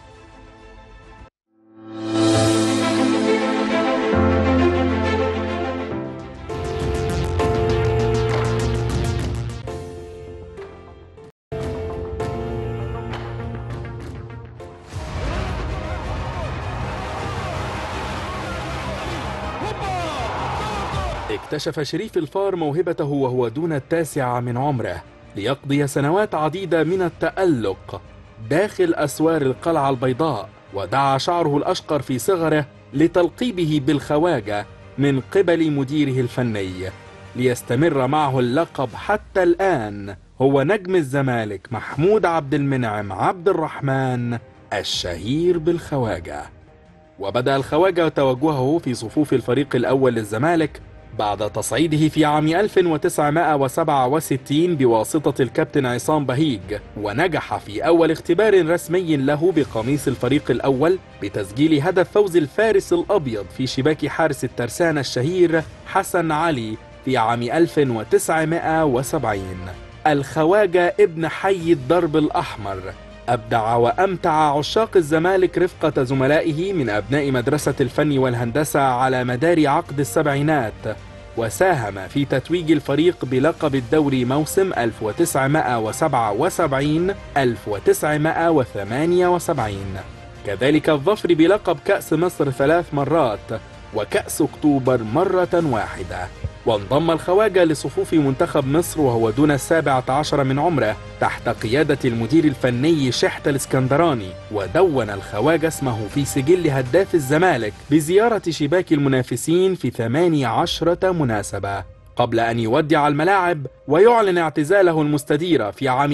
اكتشف شريف الفار موهبته وهو دون التاسعة من عمره ليقضي سنوات عديدة من التألق داخل أسوار القلعة البيضاء ودعا شعره الأشقر في صغره لتلقيبه بالخواجة من قبل مديره الفني ليستمر معه اللقب حتى الآن هو نجم الزمالك محمود عبد المنعم عبد الرحمن الشهير بالخواجه وبدأ الخواجة توجهه في صفوف الفريق الأول للزمالك بعد تصعيده في عام 1967 بواسطة الكابتن عصام بهيج ونجح في أول اختبار رسمي له بقميص الفريق الأول بتسجيل هدف فوز الفارس الأبيض في شباك حارس الترسانة الشهير حسن علي في عام 1970 الخواجة ابن حي الدرب الأحمر أبدع وأمتع عشاق الزمالك رفقة زملائه من أبناء مدرسة الفن والهندسة على مدار عقد السبعينات وساهم في تتويج الفريق بلقب الدوري موسم 1977 1978 كذلك الظفر بلقب كأس مصر ثلاث مرات وكأس أكتوبر مرة واحدة وانضم الخواجة لصفوف منتخب مصر وهو دون السابعة عشر من عمره تحت قيادة المدير الفني شحت الاسكندراني ودون الخواجة اسمه في سجل هداف الزمالك بزيارة شباك المنافسين في ثماني عشرة مناسبة قبل أن يودع الملاعب ويعلن اعتزاله المستدير في عام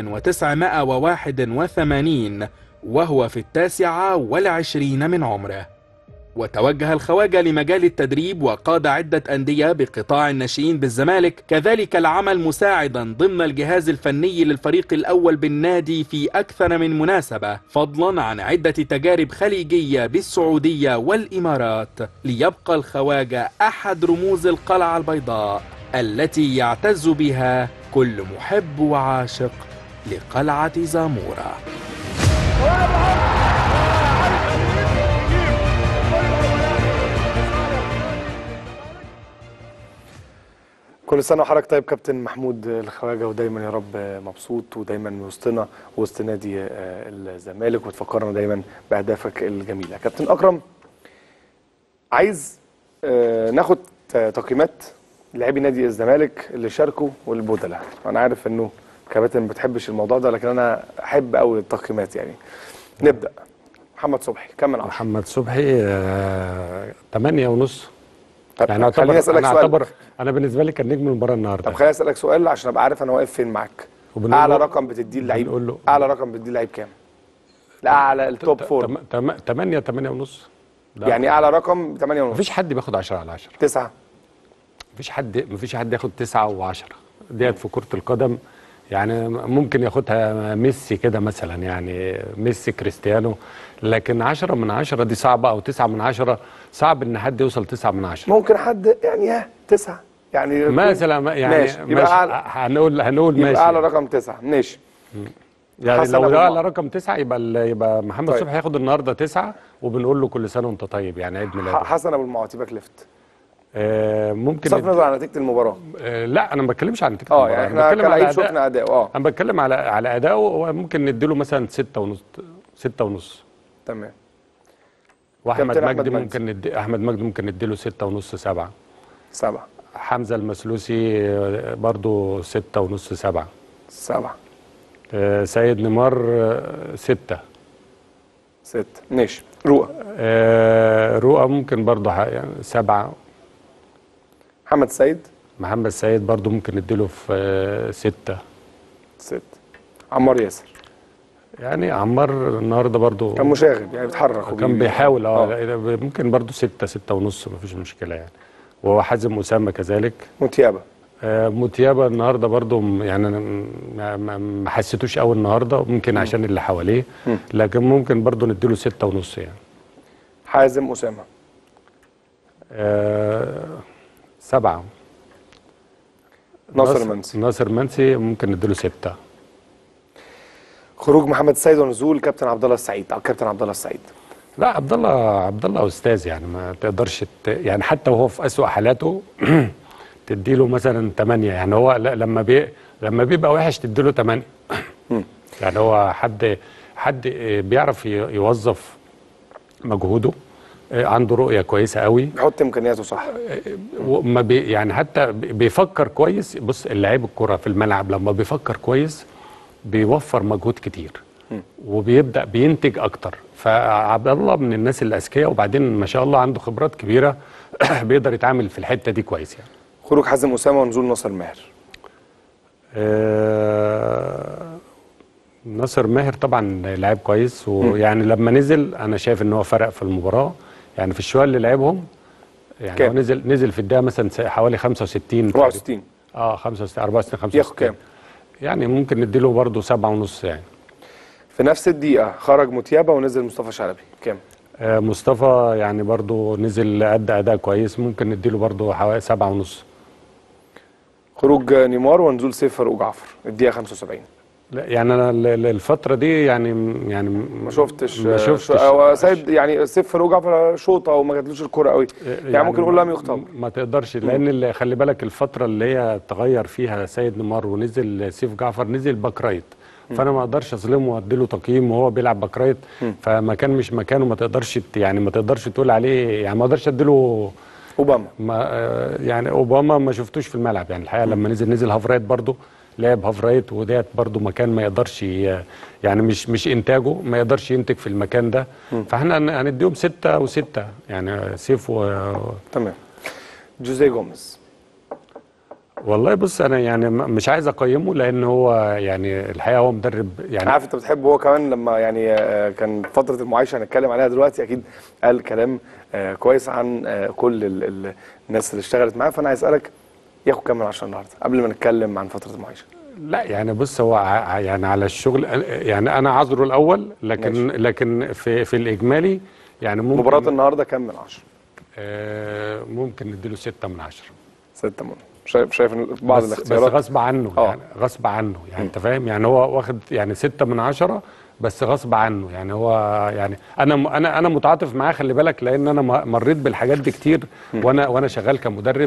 1981 وهو في التاسعة والعشرين من عمره وتوجه الخواجة لمجال التدريب وقاد عدة أندية بقطاع الناشئين بالزمالك كذلك العمل مساعدا ضمن الجهاز الفني للفريق الأول بالنادي في أكثر من مناسبة فضلا عن عدة تجارب خليجية بالسعودية والإمارات ليبقى الخواجة أحد رموز القلعة البيضاء التي يعتز بها كل محب وعاشق لقلعة زامورة كل سنه وحضرتك طيب كابتن محمود الخواجه ودايما يا رب مبسوط ودايما وسطنا وسط نادي آه، الزمالك وتفكرنا دايما باهدافك الجميله كابتن اكرم عايز آه، ناخد ت- تقييمات لاعبي نادي الزمالك اللي شاركوا والبدلاء انا عارف انه كباتن ما بتحبش الموضوع ده لكن انا احب قوي التقييمات يعني نبدا محمد صبحي كم من عشرة محمد صبحي آه، تمانية ونص طب يعني خليني اعتبر اسالك انا سؤال اعتبر انا بالنسبه لي كان نجم المباراه النهارده طب خليني اسالك سؤال عشان ابقى عارف انا واقف فين معاك وبنقول اعلى له- رقم بتديه اللعيب بنقول له- اعلى رقم بتديه اللعيب كام الاعلى التوب فور تم- تم- تمانية تمانية ونص ده يعني اعلى رقم 8 ونص مفيش حد بياخد 10 على 10 9 مفيش حد مفيش حد ياخد تسعة و10 ديت في كرة القدم يعني ممكن ياخدها ميسي كده مثلا يعني ميسي كريستيانو لكن 10 من 10 دي صعبة أو 9 من 10 صعب إن حد يوصل 9 من 10 ممكن حد يعني ها 9 يعني مثلا ما- يعني ماشي ماشي يبقى اعلى هنقول هنقول يبقى ماشي اعلى رقم 9 ماشي يعني حسن لو أبو ده معاذ. على رقم تسعة يبقى ال- يبقى محمد طيب. صبحي هياخد النهارده تسعة وبنقول له كل سنة وأنت طيب يعني عيد ح- ميلادك حسن ابو المعاطي باك ليفت آه ممكن بصرف ند- النظر عن نتيجه المباراه آه لا أنا ما بتكلمش عن نتيجة اه المباراة، يعني أنا احنا بتكلم على كلاعب أداء شفنا اداء اه انا بتكلم على على اداؤه وممكن نديله مثلا ستة ونص ستة ونص تمام واحمد كابتن أحمد مجدي مجدي. ممكن ندي احمد مجدي ممكن نديله ستة ونص سبعة 7 حمزة المسلوسي آه، برضو ستة ونص سبعة 7 آه، سيد نيمار آه، ستة 6 ماشي رؤى آه، رؤى ممكن برضو ح- يعني سبعة محمد سيد محمد سيد برضو ممكن نديله في آه، ستة 6 عمار ياسر يعني عمار النهارده برضو كان مشاغب يعني بيتحرك كان وبي- بيحاول اه لا، ممكن برضو ستة ستة ونص مفيش مشكلة يعني وحازم أسامة كذلك متيابه آه، متيابة النهارده برضو م- يعني أنا م- ما- ما ما حسيتوش قوي النهارده ممكن عشان اللي حواليه لكن ممكن برضو نديله ستة ونص يعني حازم اسامه آه، سبعة ناصر منسي ناصر منسي ممكن نديله ستة خروج محمد السيد ونزول كابتن عبد الله السعيد او كابتن عبد الله السعيد لا عبد الله عبد الله استاذ يعني ما تقدرش ت... يعني حتى وهو في اسوأ حالاته تديله مثلا 8 يعني هو لا لما بي... لما بيبقى وحش تديله 8 يعني هو حد حد بيعرف ي- يوظف مجهوده عنده رؤيه كويسه قوي بيحط امكانياته صح وما بي يعني حتى بي- بيفكر كويس بص اللعيب الكرة في الملعب لما بيفكر كويس بيوفر مجهود كتير وبيبدا بينتج اكتر فعبد الله من الناس الاذكياء وبعدين ما شاء الله عنده خبرات كبيره بيقدر يتعامل في الحته دي كويس يعني خروج حازم اسامه ونزول ناصر ماهر آه، ناصر ماهر طبعا لعيب كويس ويعني لما نزل انا شايف ان هو فرق في المباراه يعني في الشويه اللي لعبهم يعني كام؟ هو نزل نزل في الدقيقه مثلا س- حوالي 65 64 اه 65 64 65 ياخد كام؟ يعني ممكن نديله برضه سبعة ونص يعني في نفس الدقيقه خرج متيابه ونزل مصطفى شلبي كام آه مصطفى يعني برضه نزل أدى أداء كويس ممكن نديله برضه حوالي سبعة ونص خروج نيمار ونزول سيف فاروق جعفر الدقيقه 75 لا يعني أنا ال- ال- الفترة دي يعني يعني ما شفتش ما شفتش هو سيد يعني سيف فاروق جعفر شوطه وما جاتلوش الكوره قوي يعني, ممكن نقول لم يخطب ما تقدرش لان اللي خلي بالك الفتره اللي هي تغير فيها سيد نيمار ونزل سيف جعفر نزل باك رايت فانا ما اقدرش اظلمه واديله تقييم وهو بيلعب باك رايت فمكان مش مكانه ما تقدرش ت- يعني ما تقدرش تقول عليه يعني ما اقدرش اديله اوباما ما آه، يعني اوباما ما شفتوش في الملعب يعني الحقيقه لما نزل نزل هاف رايت برضه لعب هاف رايت وديت برضه مكان ما يقدرش ي- يعني مش مش انتاجه ما يقدرش ينتج في المكان ده فاحنا هن- هنديهم ستة وستة يعني سيف و تمام جوزيه جوميز والله بص انا يعني م- مش عايز اقيمه لان هو يعني الحقيقه هو مدرب يعني عارف انت بتحبه هو كمان لما يعني آه، كان فتره المعايشه هنتكلم عليها دلوقتي اكيد قال كلام آه، كويس عن آه، كل ال- ال- الناس اللي اشتغلت معاه فانا عايز اسالك ياخد كام من 10 النهارده قبل ما نتكلم عن فتره المعايشه لا يعني بص هو ع- يعني على الشغل يعني انا عذره الاول لكن ماشي. لكن في في الاجمالي يعني ممكن مباراه النهارده كام من 10 آه ممكن نديله ستة من عشرة 6 من شايف شايف إن بعض بس, بس الاختيارات غصب عنه آه. يعني غصب عنه يعني انت فاهم يعني هو واخد يعني ستة من عشرة بس غصب عنه يعني هو يعني انا م- انا انا متعاطف معاه خلي بالك لان انا م- مريت بالحاجات دي كتير وانا وانا شغال كمدرب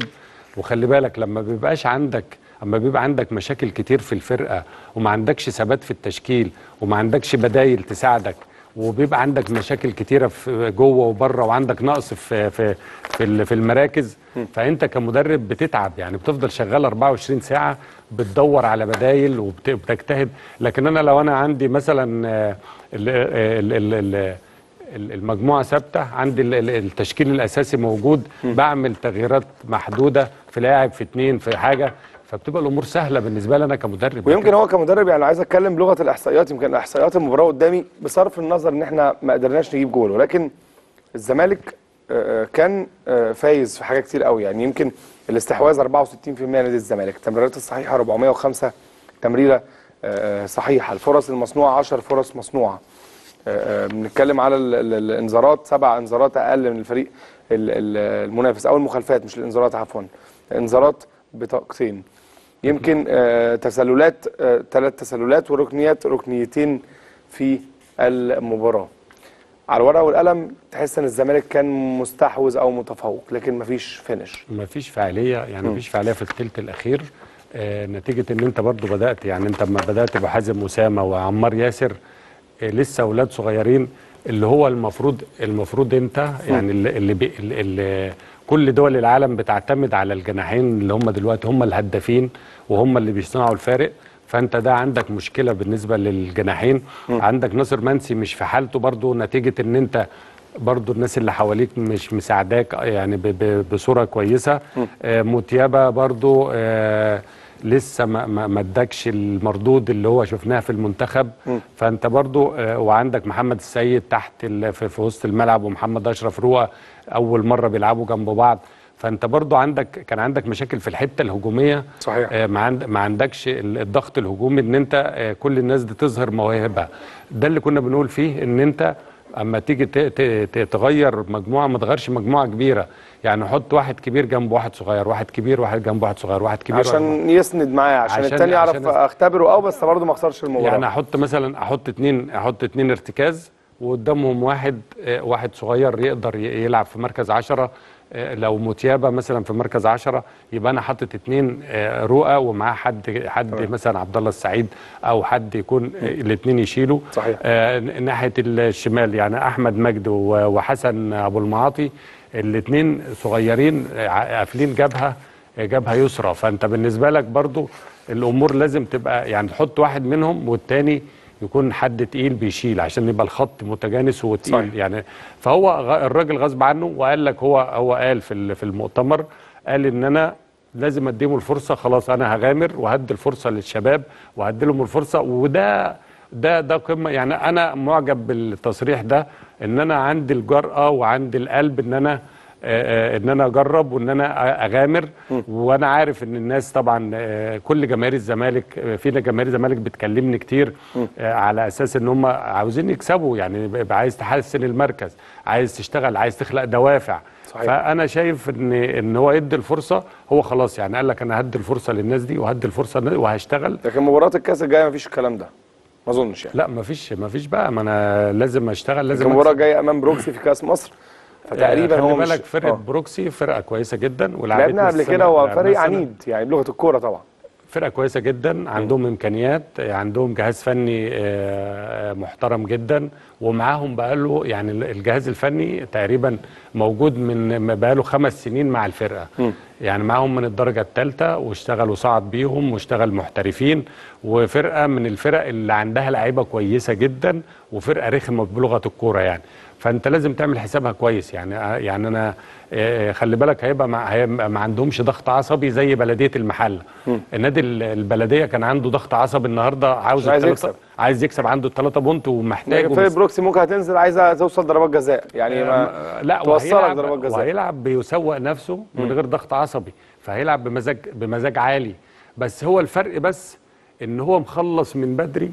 وخلي بالك لما بيبقاش عندك اما بيبقى عندك مشاكل كتير في الفرقه وما عندكش ثبات في التشكيل وما عندكش بدايل تساعدك وبيبقى عندك مشاكل كتيره في جوه وبره وعندك نقص في في في ال- في المراكز فانت كمدرب بتتعب يعني بتفضل شغال 24 ساعه بتدور على بدايل وبتجتهد لكن انا لو انا عندي مثلا آه، ال- ال- ال- ال- ال- المجموعه ثابته عندي ال- ال- التشكيل الاساسي موجود بعمل تغييرات محدوده في لاعب في اتنين في حاجه فبتبقى الامور سهله بالنسبه لي انا كمدرب ويمكن هو كمدرب يعني عايز اتكلم بلغه الاحصائيات يمكن احصائيات المباراه قدامي بصرف النظر ان احنا ما قدرناش نجيب جول ولكن الزمالك آه، آه، كان آه، فايز في حاجات كتير قوي يعني يمكن الاستحواذ 64% نادي الزمالك التمريرات الصحيحه 405 تمريره آه، آه، صحيحه الفرص المصنوعه 10 فرص مصنوعه آه، آه، بنتكلم على ال- ال- الانذارات سبع انذارات اقل من الفريق ال- ال- المنافس او المخالفات مش الانذارات عفوا انذارات بطاقتين يمكن آه، تسللات ثلاث تسللات وركنيات ركنيتين في المباراه على الورقه والقلم تحس ان الزمالك كان مستحوذ او متفوق لكن مفيش فينش ما فيش فعاليه يعني ما فيش فعاليه في الثلث الاخير آه نتيجه ان انت برضو بدات يعني انت لما بدات بحازم اسامه وعمار ياسر آه لسه اولاد صغيرين اللي هو المفروض المفروض انت يعني اللي, اللي, بي اللي, اللي كل دول العالم بتعتمد على الجناحين اللي هم دلوقتي هم الهدافين وهم اللي بيصنعوا الفارق فانت ده عندك مشكله بالنسبه للجناحين عندك ناصر منسي مش في حالته برضو نتيجه ان انت برضو الناس اللي حواليك مش مساعداك يعني ب- ب- بصوره كويسه آه موتيابا برضو آه لسه ما ما ما ادكش المردود اللي هو شفناه في المنتخب فانت برضو آه وعندك محمد السيد تحت ال- في, في وسط الملعب ومحمد اشرف روقه اول مره بيلعبوا جنب بعض فانت برضو عندك كان عندك مشاكل في الحته الهجوميه صحيح. آه، ما عند ما عندكش ال- الضغط الهجومي ان انت آه، كل الناس دي تظهر مواهبها ده اللي كنا بنقول فيه ان انت اما تيجي ت- ت- ت- تغير مجموعه ما تغيرش مجموعه كبيره يعني حط واحد كبير جنب واحد صغير واحد كبير واحد جنب واحد صغير واحد كبير واحد عشان يسند معاه عشان, عشان- التاني يعرف عشان- اختبره اه بس برضه ما اخسرش المباراه يعني احط مثلا احط اتنين احط اتنين ارتكاز وقدامهم واحد آه، واحد صغير يقدر ي- يلعب في مركز عشرة آه، لو متيابة مثلا في مركز عشرة يبقى انا حاطط اتنين آه، رؤى ومعاه حد حد مثلا عبد الله السعيد او حد يكون آه، الاتنين يشيلوا صحيح. آه، ناحيه الشمال يعني احمد مجد و- وحسن ابو المعاطي الاثنين صغيرين آه، قافلين جبهه آه، جبهه يسرى فانت بالنسبه لك برضو الامور لازم تبقى يعني تحط واحد منهم والتاني يكون حد تقيل بيشيل عشان يبقى الخط متجانس وتقيل صحيح. يعني فهو غ- الراجل غصب عنه وقال لك هو هو قال في ال- في المؤتمر قال ان انا لازم اديهم الفرصه خلاص انا هغامر وهدي الفرصه للشباب وهدي لهم الفرصه وده ده ده قمه يعني انا معجب بالتصريح ده ان انا عندي الجرأه وعندي القلب ان انا آه، آه، ان انا اجرب وان انا أ- اغامر وانا عارف ان الناس طبعا آه، كل جماهير الزمالك آه، فينا جماهير الزمالك بتكلمني كتير آه، على اساس ان هم عاوزين يكسبوا يعني بيبقى عايز تحسن المركز عايز تشتغل عايز تخلق دوافع صحيح. فانا شايف ان ان هو يدي الفرصه هو خلاص يعني قال لك انا هدي الفرصه للناس دي وهدي الفرصه للناس وهشتغل لكن مباراه الكاس الجايه مفيش الكلام ده ما اظنش يعني لا مفيش مفيش بقى ما انا لازم اشتغل لازم لكن المباراه أكسب. جايه امام بروكسي في كاس مصر فتقريبا آه، هو خلي مش بالك فرقه آه. بروكسي فرقه كويسه جدا ولعبتنا لعبنا قبل السنة- كده هو لعبنا فريق السنة- عنيد يعني بلغه الكوره طبعا فرقه كويسه جدا عندهم امكانيات عندهم جهاز فني آه، محترم جدا ومعاهم بقاله يعني الجهاز الفني تقريبا موجود من بقاله خمس سنين مع الفرقه يعني معاهم من الدرجه الثالثه واشتغل وصعد بيهم واشتغل محترفين وفرقه من الفرق اللي عندها لعيبه كويسه جدا وفرقه رخمه بلغه الكوره يعني فانت لازم تعمل حسابها كويس يعني يعني انا آه، خلي بالك هيبقى ما, هيبقى ما عندهمش ضغط عصبي زي بلديه المحله النادي ال- البلديه كان عنده ضغط عصبي النهارده عاوز عايز التلاتة- يكسب. عايز يكسب عنده الثلاثه بونت ومحتاج لكن فريق ومس- بروكسي ممكن هتنزل عايزه توصل ضربات جزاء يعني ما لا توصلك وهيلعب ضربات جزاء وهيلعب بيسوق نفسه من غير ضغط عصبي فهيلعب بمزاج بمزاج عالي بس هو الفرق بس ان هو مخلص من بدري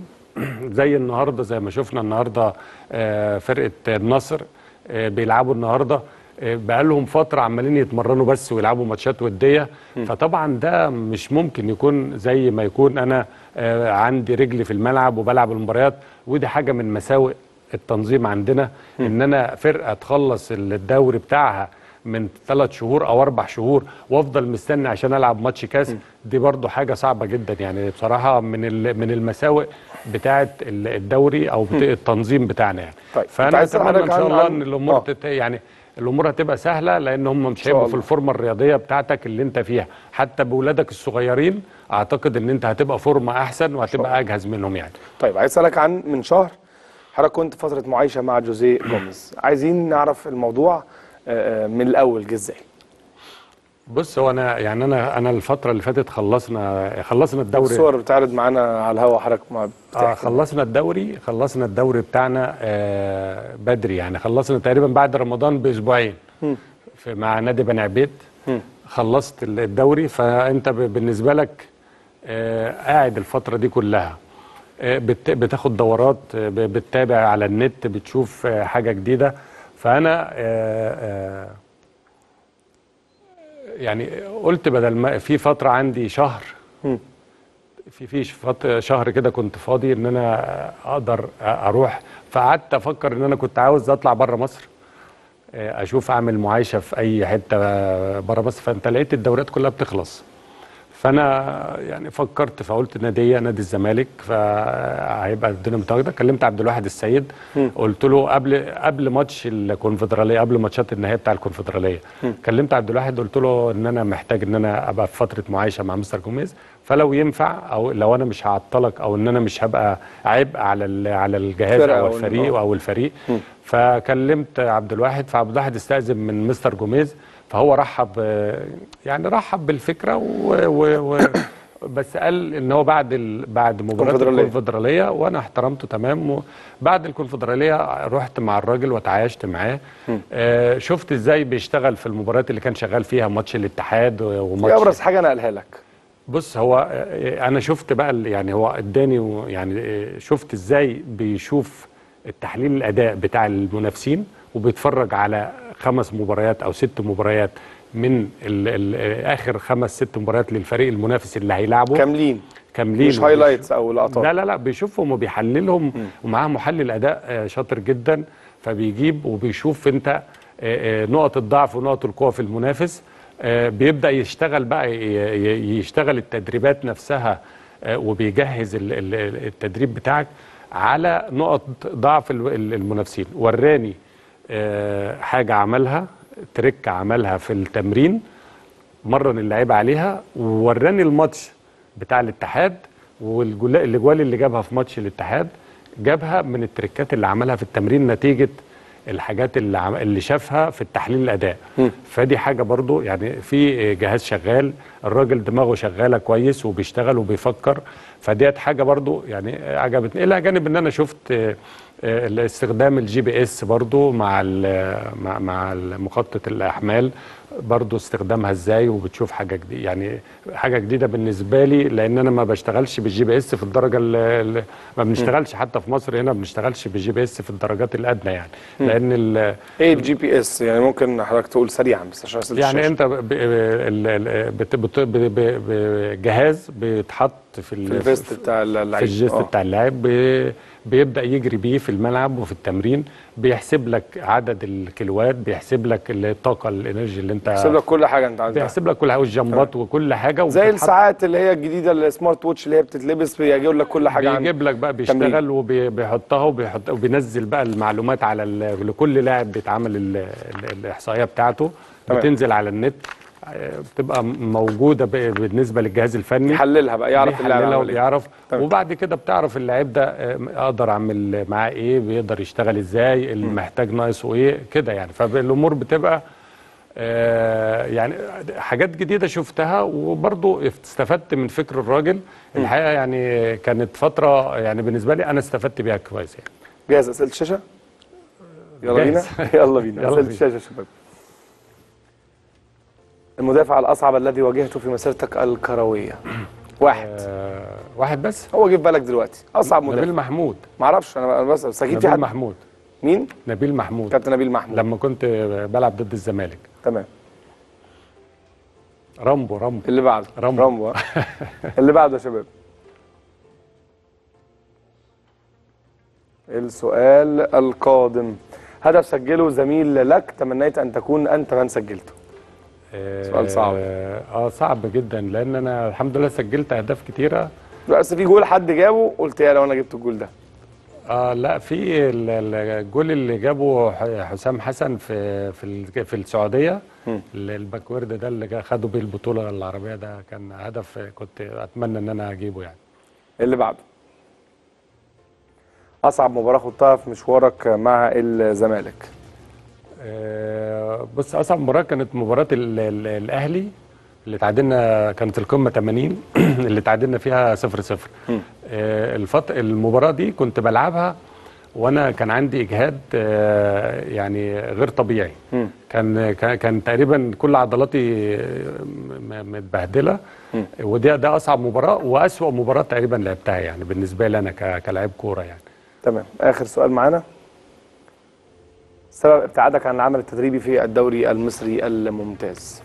زي النهارده زي ما شفنا النهارده آه، فرقه النصر آه، بيلعبوا النهارده آه، بقالهم فتره عمالين يتمرنوا بس ويلعبوا ماتشات وديه فطبعا ده مش ممكن يكون زي ما يكون انا آه، عندي رجلي في الملعب وبلعب المباريات ودي حاجه من مساوئ التنظيم عندنا ان انا فرقه تخلص الدوري بتاعها من ثلاث شهور او اربع شهور وافضل مستني عشان العب ماتش كاس دي برضو حاجه صعبه جدا يعني بصراحه من ال- من المساوئ بتاعه ال- الدوري او بتا- التنظيم بتاعنا يعني طيب، كنت فانا عايز أسأل اتمنى ان حضرتك شاء عن- الله عن- ان الامور آه. تت- يعني الامور هتبقى سهله لان هم مش شاء هيبقوا في الله. الفورمه الرياضيه بتاعتك اللي انت فيها حتى باولادك الصغيرين اعتقد ان انت هتبقى فورمه احسن وهتبقى اجهز منهم يعني طيب عايز اسالك عن من شهر حضرتك كنت فتره معايشه مع جوزيه جوميز عايزين نعرف الموضوع آه، آه، من الاول جه ازاي بص هو انا يعني انا انا الفتره اللي فاتت خلصنا خلصنا الدوري الصور بتعرض معانا على الهوا حضرتك ما اه بتحكي خلصنا الدوري خلصنا الدوري بتاعنا آه بدري يعني خلصنا تقريبا بعد رمضان باسبوعين في مع نادي بني عبيد خلصت الدوري فانت ب- بالنسبه لك آه قاعد الفتره دي كلها آه بت- بتاخد دورات آه ب- بتتابع على النت بتشوف آه حاجه جديده فانا آه آه يعني قلت بدل ما في فتره عندي شهر في في فت- شهر كده كنت فاضي ان انا اقدر اروح فقعدت افكر ان انا كنت عاوز اطلع بره مصر آه، اشوف اعمل معايشه في اي حته بره مصر فانت لقيت الدوريات كلها بتخلص فانا يعني فكرت فقلت ناديه نادي الزمالك فهيبقى الدنيا متواجده كلمت عبد الواحد السيد قلت له قبل قبل ماتش الكونفدراليه قبل ماتشات النهائيه بتاع الكونفدراليه كلمت عبد الواحد قلت له ان انا محتاج ان انا ابقى في فتره معايشه مع مستر جوميز فلو ينفع او لو انا مش هعطلك او ان انا مش هبقى عبء على ال- على الجهاز فرقة او أو الفريق آه. او الفريق فكلمت عبد الواحد فعبد الواحد استاذن من مستر جوميز فهو رحب آه، يعني رحب بالفكره و, و, و بس قال ان هو بعد ال... بعد مباراه الكونفدرالية. الكونفدراليه وانا احترمته تمام وبعد الكونفدراليه رحت مع الراجل وتعايشت معاه آه شفت ازاي بيشتغل في المباريات اللي كان شغال فيها ماتش الاتحاد دي وماتش ابرز حاجه نقلها لك بص هو آه، انا شفت بقى ال- يعني هو اداني و- يعني آه، شفت ازاي بيشوف التحليل الاداء بتاع المنافسين وبيتفرج على خمس مباريات او ست مباريات من ال ال اخر خمس ست مباريات للفريق المنافس اللي هيلعبه كاملين كاملين مش هايلايتس او لقطات لا لا لا بيشوفهم وبيحللهم ومعاه محلل اداء آه، شاطر جدا فبيجيب وبيشوف انت آه، آه، نقط الضعف ونقط القوه في المنافس آه، بيبدا يشتغل بقى ي- ي- يشتغل التدريبات نفسها آه، وبيجهز ال- ال- التدريب بتاعك على نقط ضعف ال- ال- المنافسين وراني آه، حاجه عملها تريك عملها في التمرين مرن اللعيبه عليها ووراني الماتش بتاع الاتحاد والاجوال اللي جابها في ماتش الاتحاد جابها من التريكات اللي عملها في التمرين نتيجه الحاجات اللي عم... اللي شافها في التحليل الاداء فدي حاجه برضو يعني في جهاز شغال الراجل دماغه شغاله كويس وبيشتغل وبيفكر فديت حاجه برضو يعني عجبتني الى جانب ان انا شفت آه، آه، استخدام الجي بي اس برضو مع ال- مع مع مخطط الاحمال برضو استخدامها ازاي وبتشوف حاجه جديده يعني حاجه جديده بالنسبه لي لان انا ما بشتغلش بالجي بي اس في الدرجه اللي ما بنشتغلش حتى في مصر هنا ما بنشتغلش بالجي بي اس في الدرجات الادنى يعني لان ال- ايه الجي بي اس يعني ممكن حضرتك تقول سريعا بس عشان أسئلة يعني الشاشة. انت ب- ب- ال- ال- بت- بت- ب- ب- ب- جهاز بيتحط في ال- في الفيست بتاع في اللعيب الجيست آه. بتاع اللاعب بي- بيبدا يجري بيه في الملعب وفي التمرين بيحسب لك عدد الكيلوات بيحسب لك الطاقه الانرجي اللي انت بيحسب لك كل حاجه انت عايزها بيحسب لك كل حاجه والجنبات وكل حاجه زي وبتتحط- الساعات اللي هي الجديده السمارت ووتش اللي هي بتتلبس بيجيب لك كل حاجه عن بيجيب لك بقى تمرين. بيشتغل وبيحطها وبيحط وبينزل بقى المعلومات على ال- لكل لاعب بيتعمل ال- ال- الاحصائيه بتاعته تمام. بتنزل على النت آه، بتبقى موجوده ب- بالنسبه للجهاز الفني يحللها بقى يعرف اللاعب بيحللها عمل ايه ويعرف تمام. وبعد كده بتعرف اللاعب ده آه، اقدر اعمل معاه ايه بيقدر يشتغل ازاي اللي محتاج ناقصه ايه كده يعني فالامور بتبقى آه، يعني حاجات جديده شفتها وبرضو استفدت من فكر الراجل الحقيقه يعني كانت فتره يعني بالنسبه لي انا استفدت بيها كويس يعني جاهز اسئله الشاشه يلا بينا جاهز. يلا بينا يلا اسئله بينا. الشاشه يا شباب المدافع الاصعب الذي واجهته في مسيرتك الكرويه واحد آه، واحد بس هو جه في بالك دلوقتي اصعب نبيل مدافع محمود ما اعرفش انا أنا بس بس اكيد في نبيل حد محمود مين نبيل محمود كابتن نبيل محمود لما كنت بلعب ضد الزمالك تمام رامبو رامبو اللي بعده رامبو. رامبو ها؟ اللي بعده يا شباب السؤال القادم هدف سجله زميل لك تمنيت ان تكون انت من سجلته سؤال صعب. اه آه، صعب جدا لان انا الحمد لله سجلت اهداف كتيره بس في جول حد جابه قلت يا لو انا جبت الجول ده اه لا في ال- ال- الجول اللي جابه ح- حسام حسن في في ال- في السعوديه مم. ال- الباكورد ده اللي جا- خدوا بيه البطوله العربيه ده كان هدف كنت اتمنى ان انا اجيبه يعني اللي بعده اصعب مباراه خضتها في مشوارك مع الزمالك آه، بص اصعب مباراه كانت مباراه ال- ال- الاهلي اللي تعادلنا كانت القمه 80 اللي تعادلنا فيها 0 0 الفط... المباراه دي كنت بلعبها وانا كان عندي اجهاد آه، يعني غير طبيعي مم. كان كان- كان تقريبا كل عضلاتي آه، م- متبهدله ودي ده اصعب مباراه واسوا مباراه تقريبا لعبتها يعني بالنسبه لي انا ك- كلاعب كوره يعني تمام اخر سؤال معانا سبب ابتعادك عن العمل التدريبي في الدوري المصري الممتاز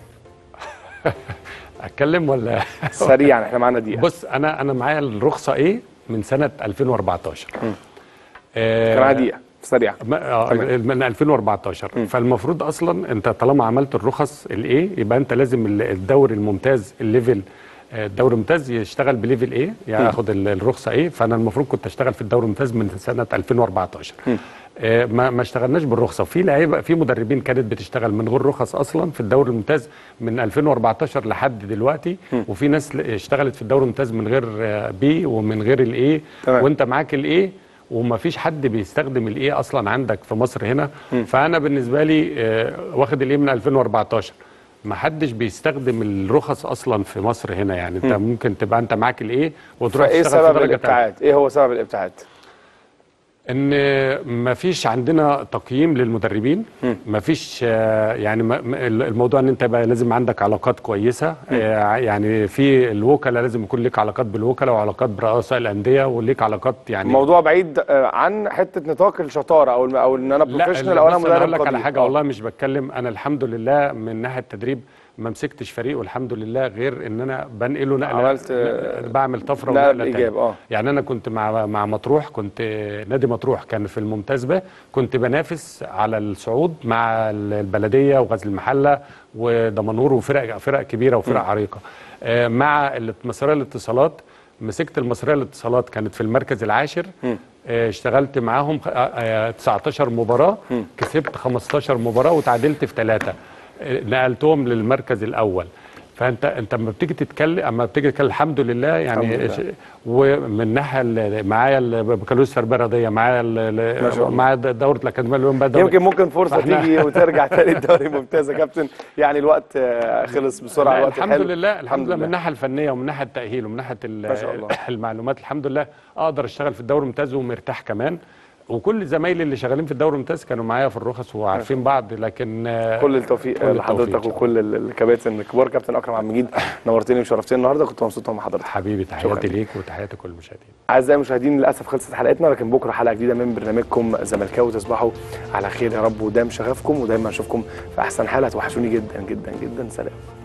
اتكلم ولا سريعا احنا معانا دقيقه بص انا انا معايا الرخصه ايه من سنه 2014 آه، كان معانا دقيقه سريعا ما- آه، تمام. من 2014 فالمفروض اصلا انت طالما عملت الرخص الايه يبقى انت لازم ال- الدوري الممتاز الليفل آه، الدوري الممتاز يشتغل بليفل ايه ياخد ال- الرخصه ايه فانا المفروض كنت اشتغل في الدوري الممتاز من سنه 2014 آه، ما ما اشتغلناش بالرخصه في لعيبه في مدربين كانت بتشتغل من غير رخص اصلا في الدوري الممتاز من 2014 لحد دلوقتي وفي ناس ل- اشتغلت في الدوري الممتاز من غير آه، بي ومن غير الايه تمام. وانت معاك الايه وما فيش حد بيستخدم الايه اصلا عندك في مصر هنا فانا بالنسبه لي آه، واخد الايه من 2014 ما حدش بيستخدم الرخص اصلا في مصر هنا يعني انت ممكن تبقى انت معاك الايه وتروح فايه تشتغل في سبب درجه تانية. الابتعاد ايه هو سبب الابتعاد ان ما فيش عندنا تقييم للمدربين ما فيش آه، يعني ما- ما- الموضوع ان انت بقى لازم عندك علاقات كويسه آه، يعني في الوكلاء لازم يكون ليك علاقات بالوكلاء وعلاقات برؤساء الانديه وليك علاقات يعني الموضوع بعيد آه، عن حته نطاق الشطاره او او ان انا لا بروفيشنال او انا بص أنا مدرب هقول لك على قدير. حاجه آه. والله مش بتكلم انا الحمد لله من ناحيه التدريب ما مسكتش فريق والحمد لله غير ان انا بنقله نقله عملت، ن- بعمل طفره نقلة ونقله بالإيجاب، تانية. آه. يعني انا كنت مع مع مطروح كنت نادي مطروح كان في الممتاز به كنت بنافس على الصعود مع البلديه وغزل المحله ودمنهور وفرق فرق كبيره وفرق عريقه آه، مع المصريه للاتصالات مسكت المصريه للاتصالات كانت في المركز العاشر آه، اشتغلت معاهم خ- آه، آه، 19 مباراه كسبت 15 مباراه وتعادلت في ثلاثه نقلتهم للمركز الاول فانت انت لما بتيجي تتكلم اما بتيجي تتكلم الحمد لله يعني الحمد لله. ش- ومن الناحيه ال- معايا البكالوريوس التربيه الرياضيه معايا ال- ما شاء الله. معايا دوره الاكاديميه اليوم بقى دورة- يمكن ممكن فرصه فإحنا- تيجي وترجع تاني الدوري الممتاز يا كابتن يعني الوقت آه، خلص بسرعه لا، الوقت الحمد حلو. لله الحمد لله من الناحيه الفنيه ومن ناحيه التاهيل ومن ناحيه ال- ما شاء الله. المعلومات الحمد لله اقدر اشتغل في الدوري الممتاز ومرتاح كمان وكل زمايلي اللي شغالين في الدوري الممتاز كانوا معايا في الرخص وعارفين بعض لكن آه، كل التوفيق كل لحضرتك التوفيق. وكل ال- الكباتن الكبار كابتن اكرم عبد المجيد نورتني وشرفتني النهارده كنت مبسوط مع حضرتك حبيبي شكراً تحياتي ليك. ليك وتحياتي كل المشاهدين اعزائي المشاهدين للاسف خلصت حلقتنا لكن بكره حلقه جديده من برنامجكم زملكاوي تصبحوا على خير يا رب ودايما شغفكم ودايما اشوفكم في احسن حال هتوحشوني جدا جدا جدا سلام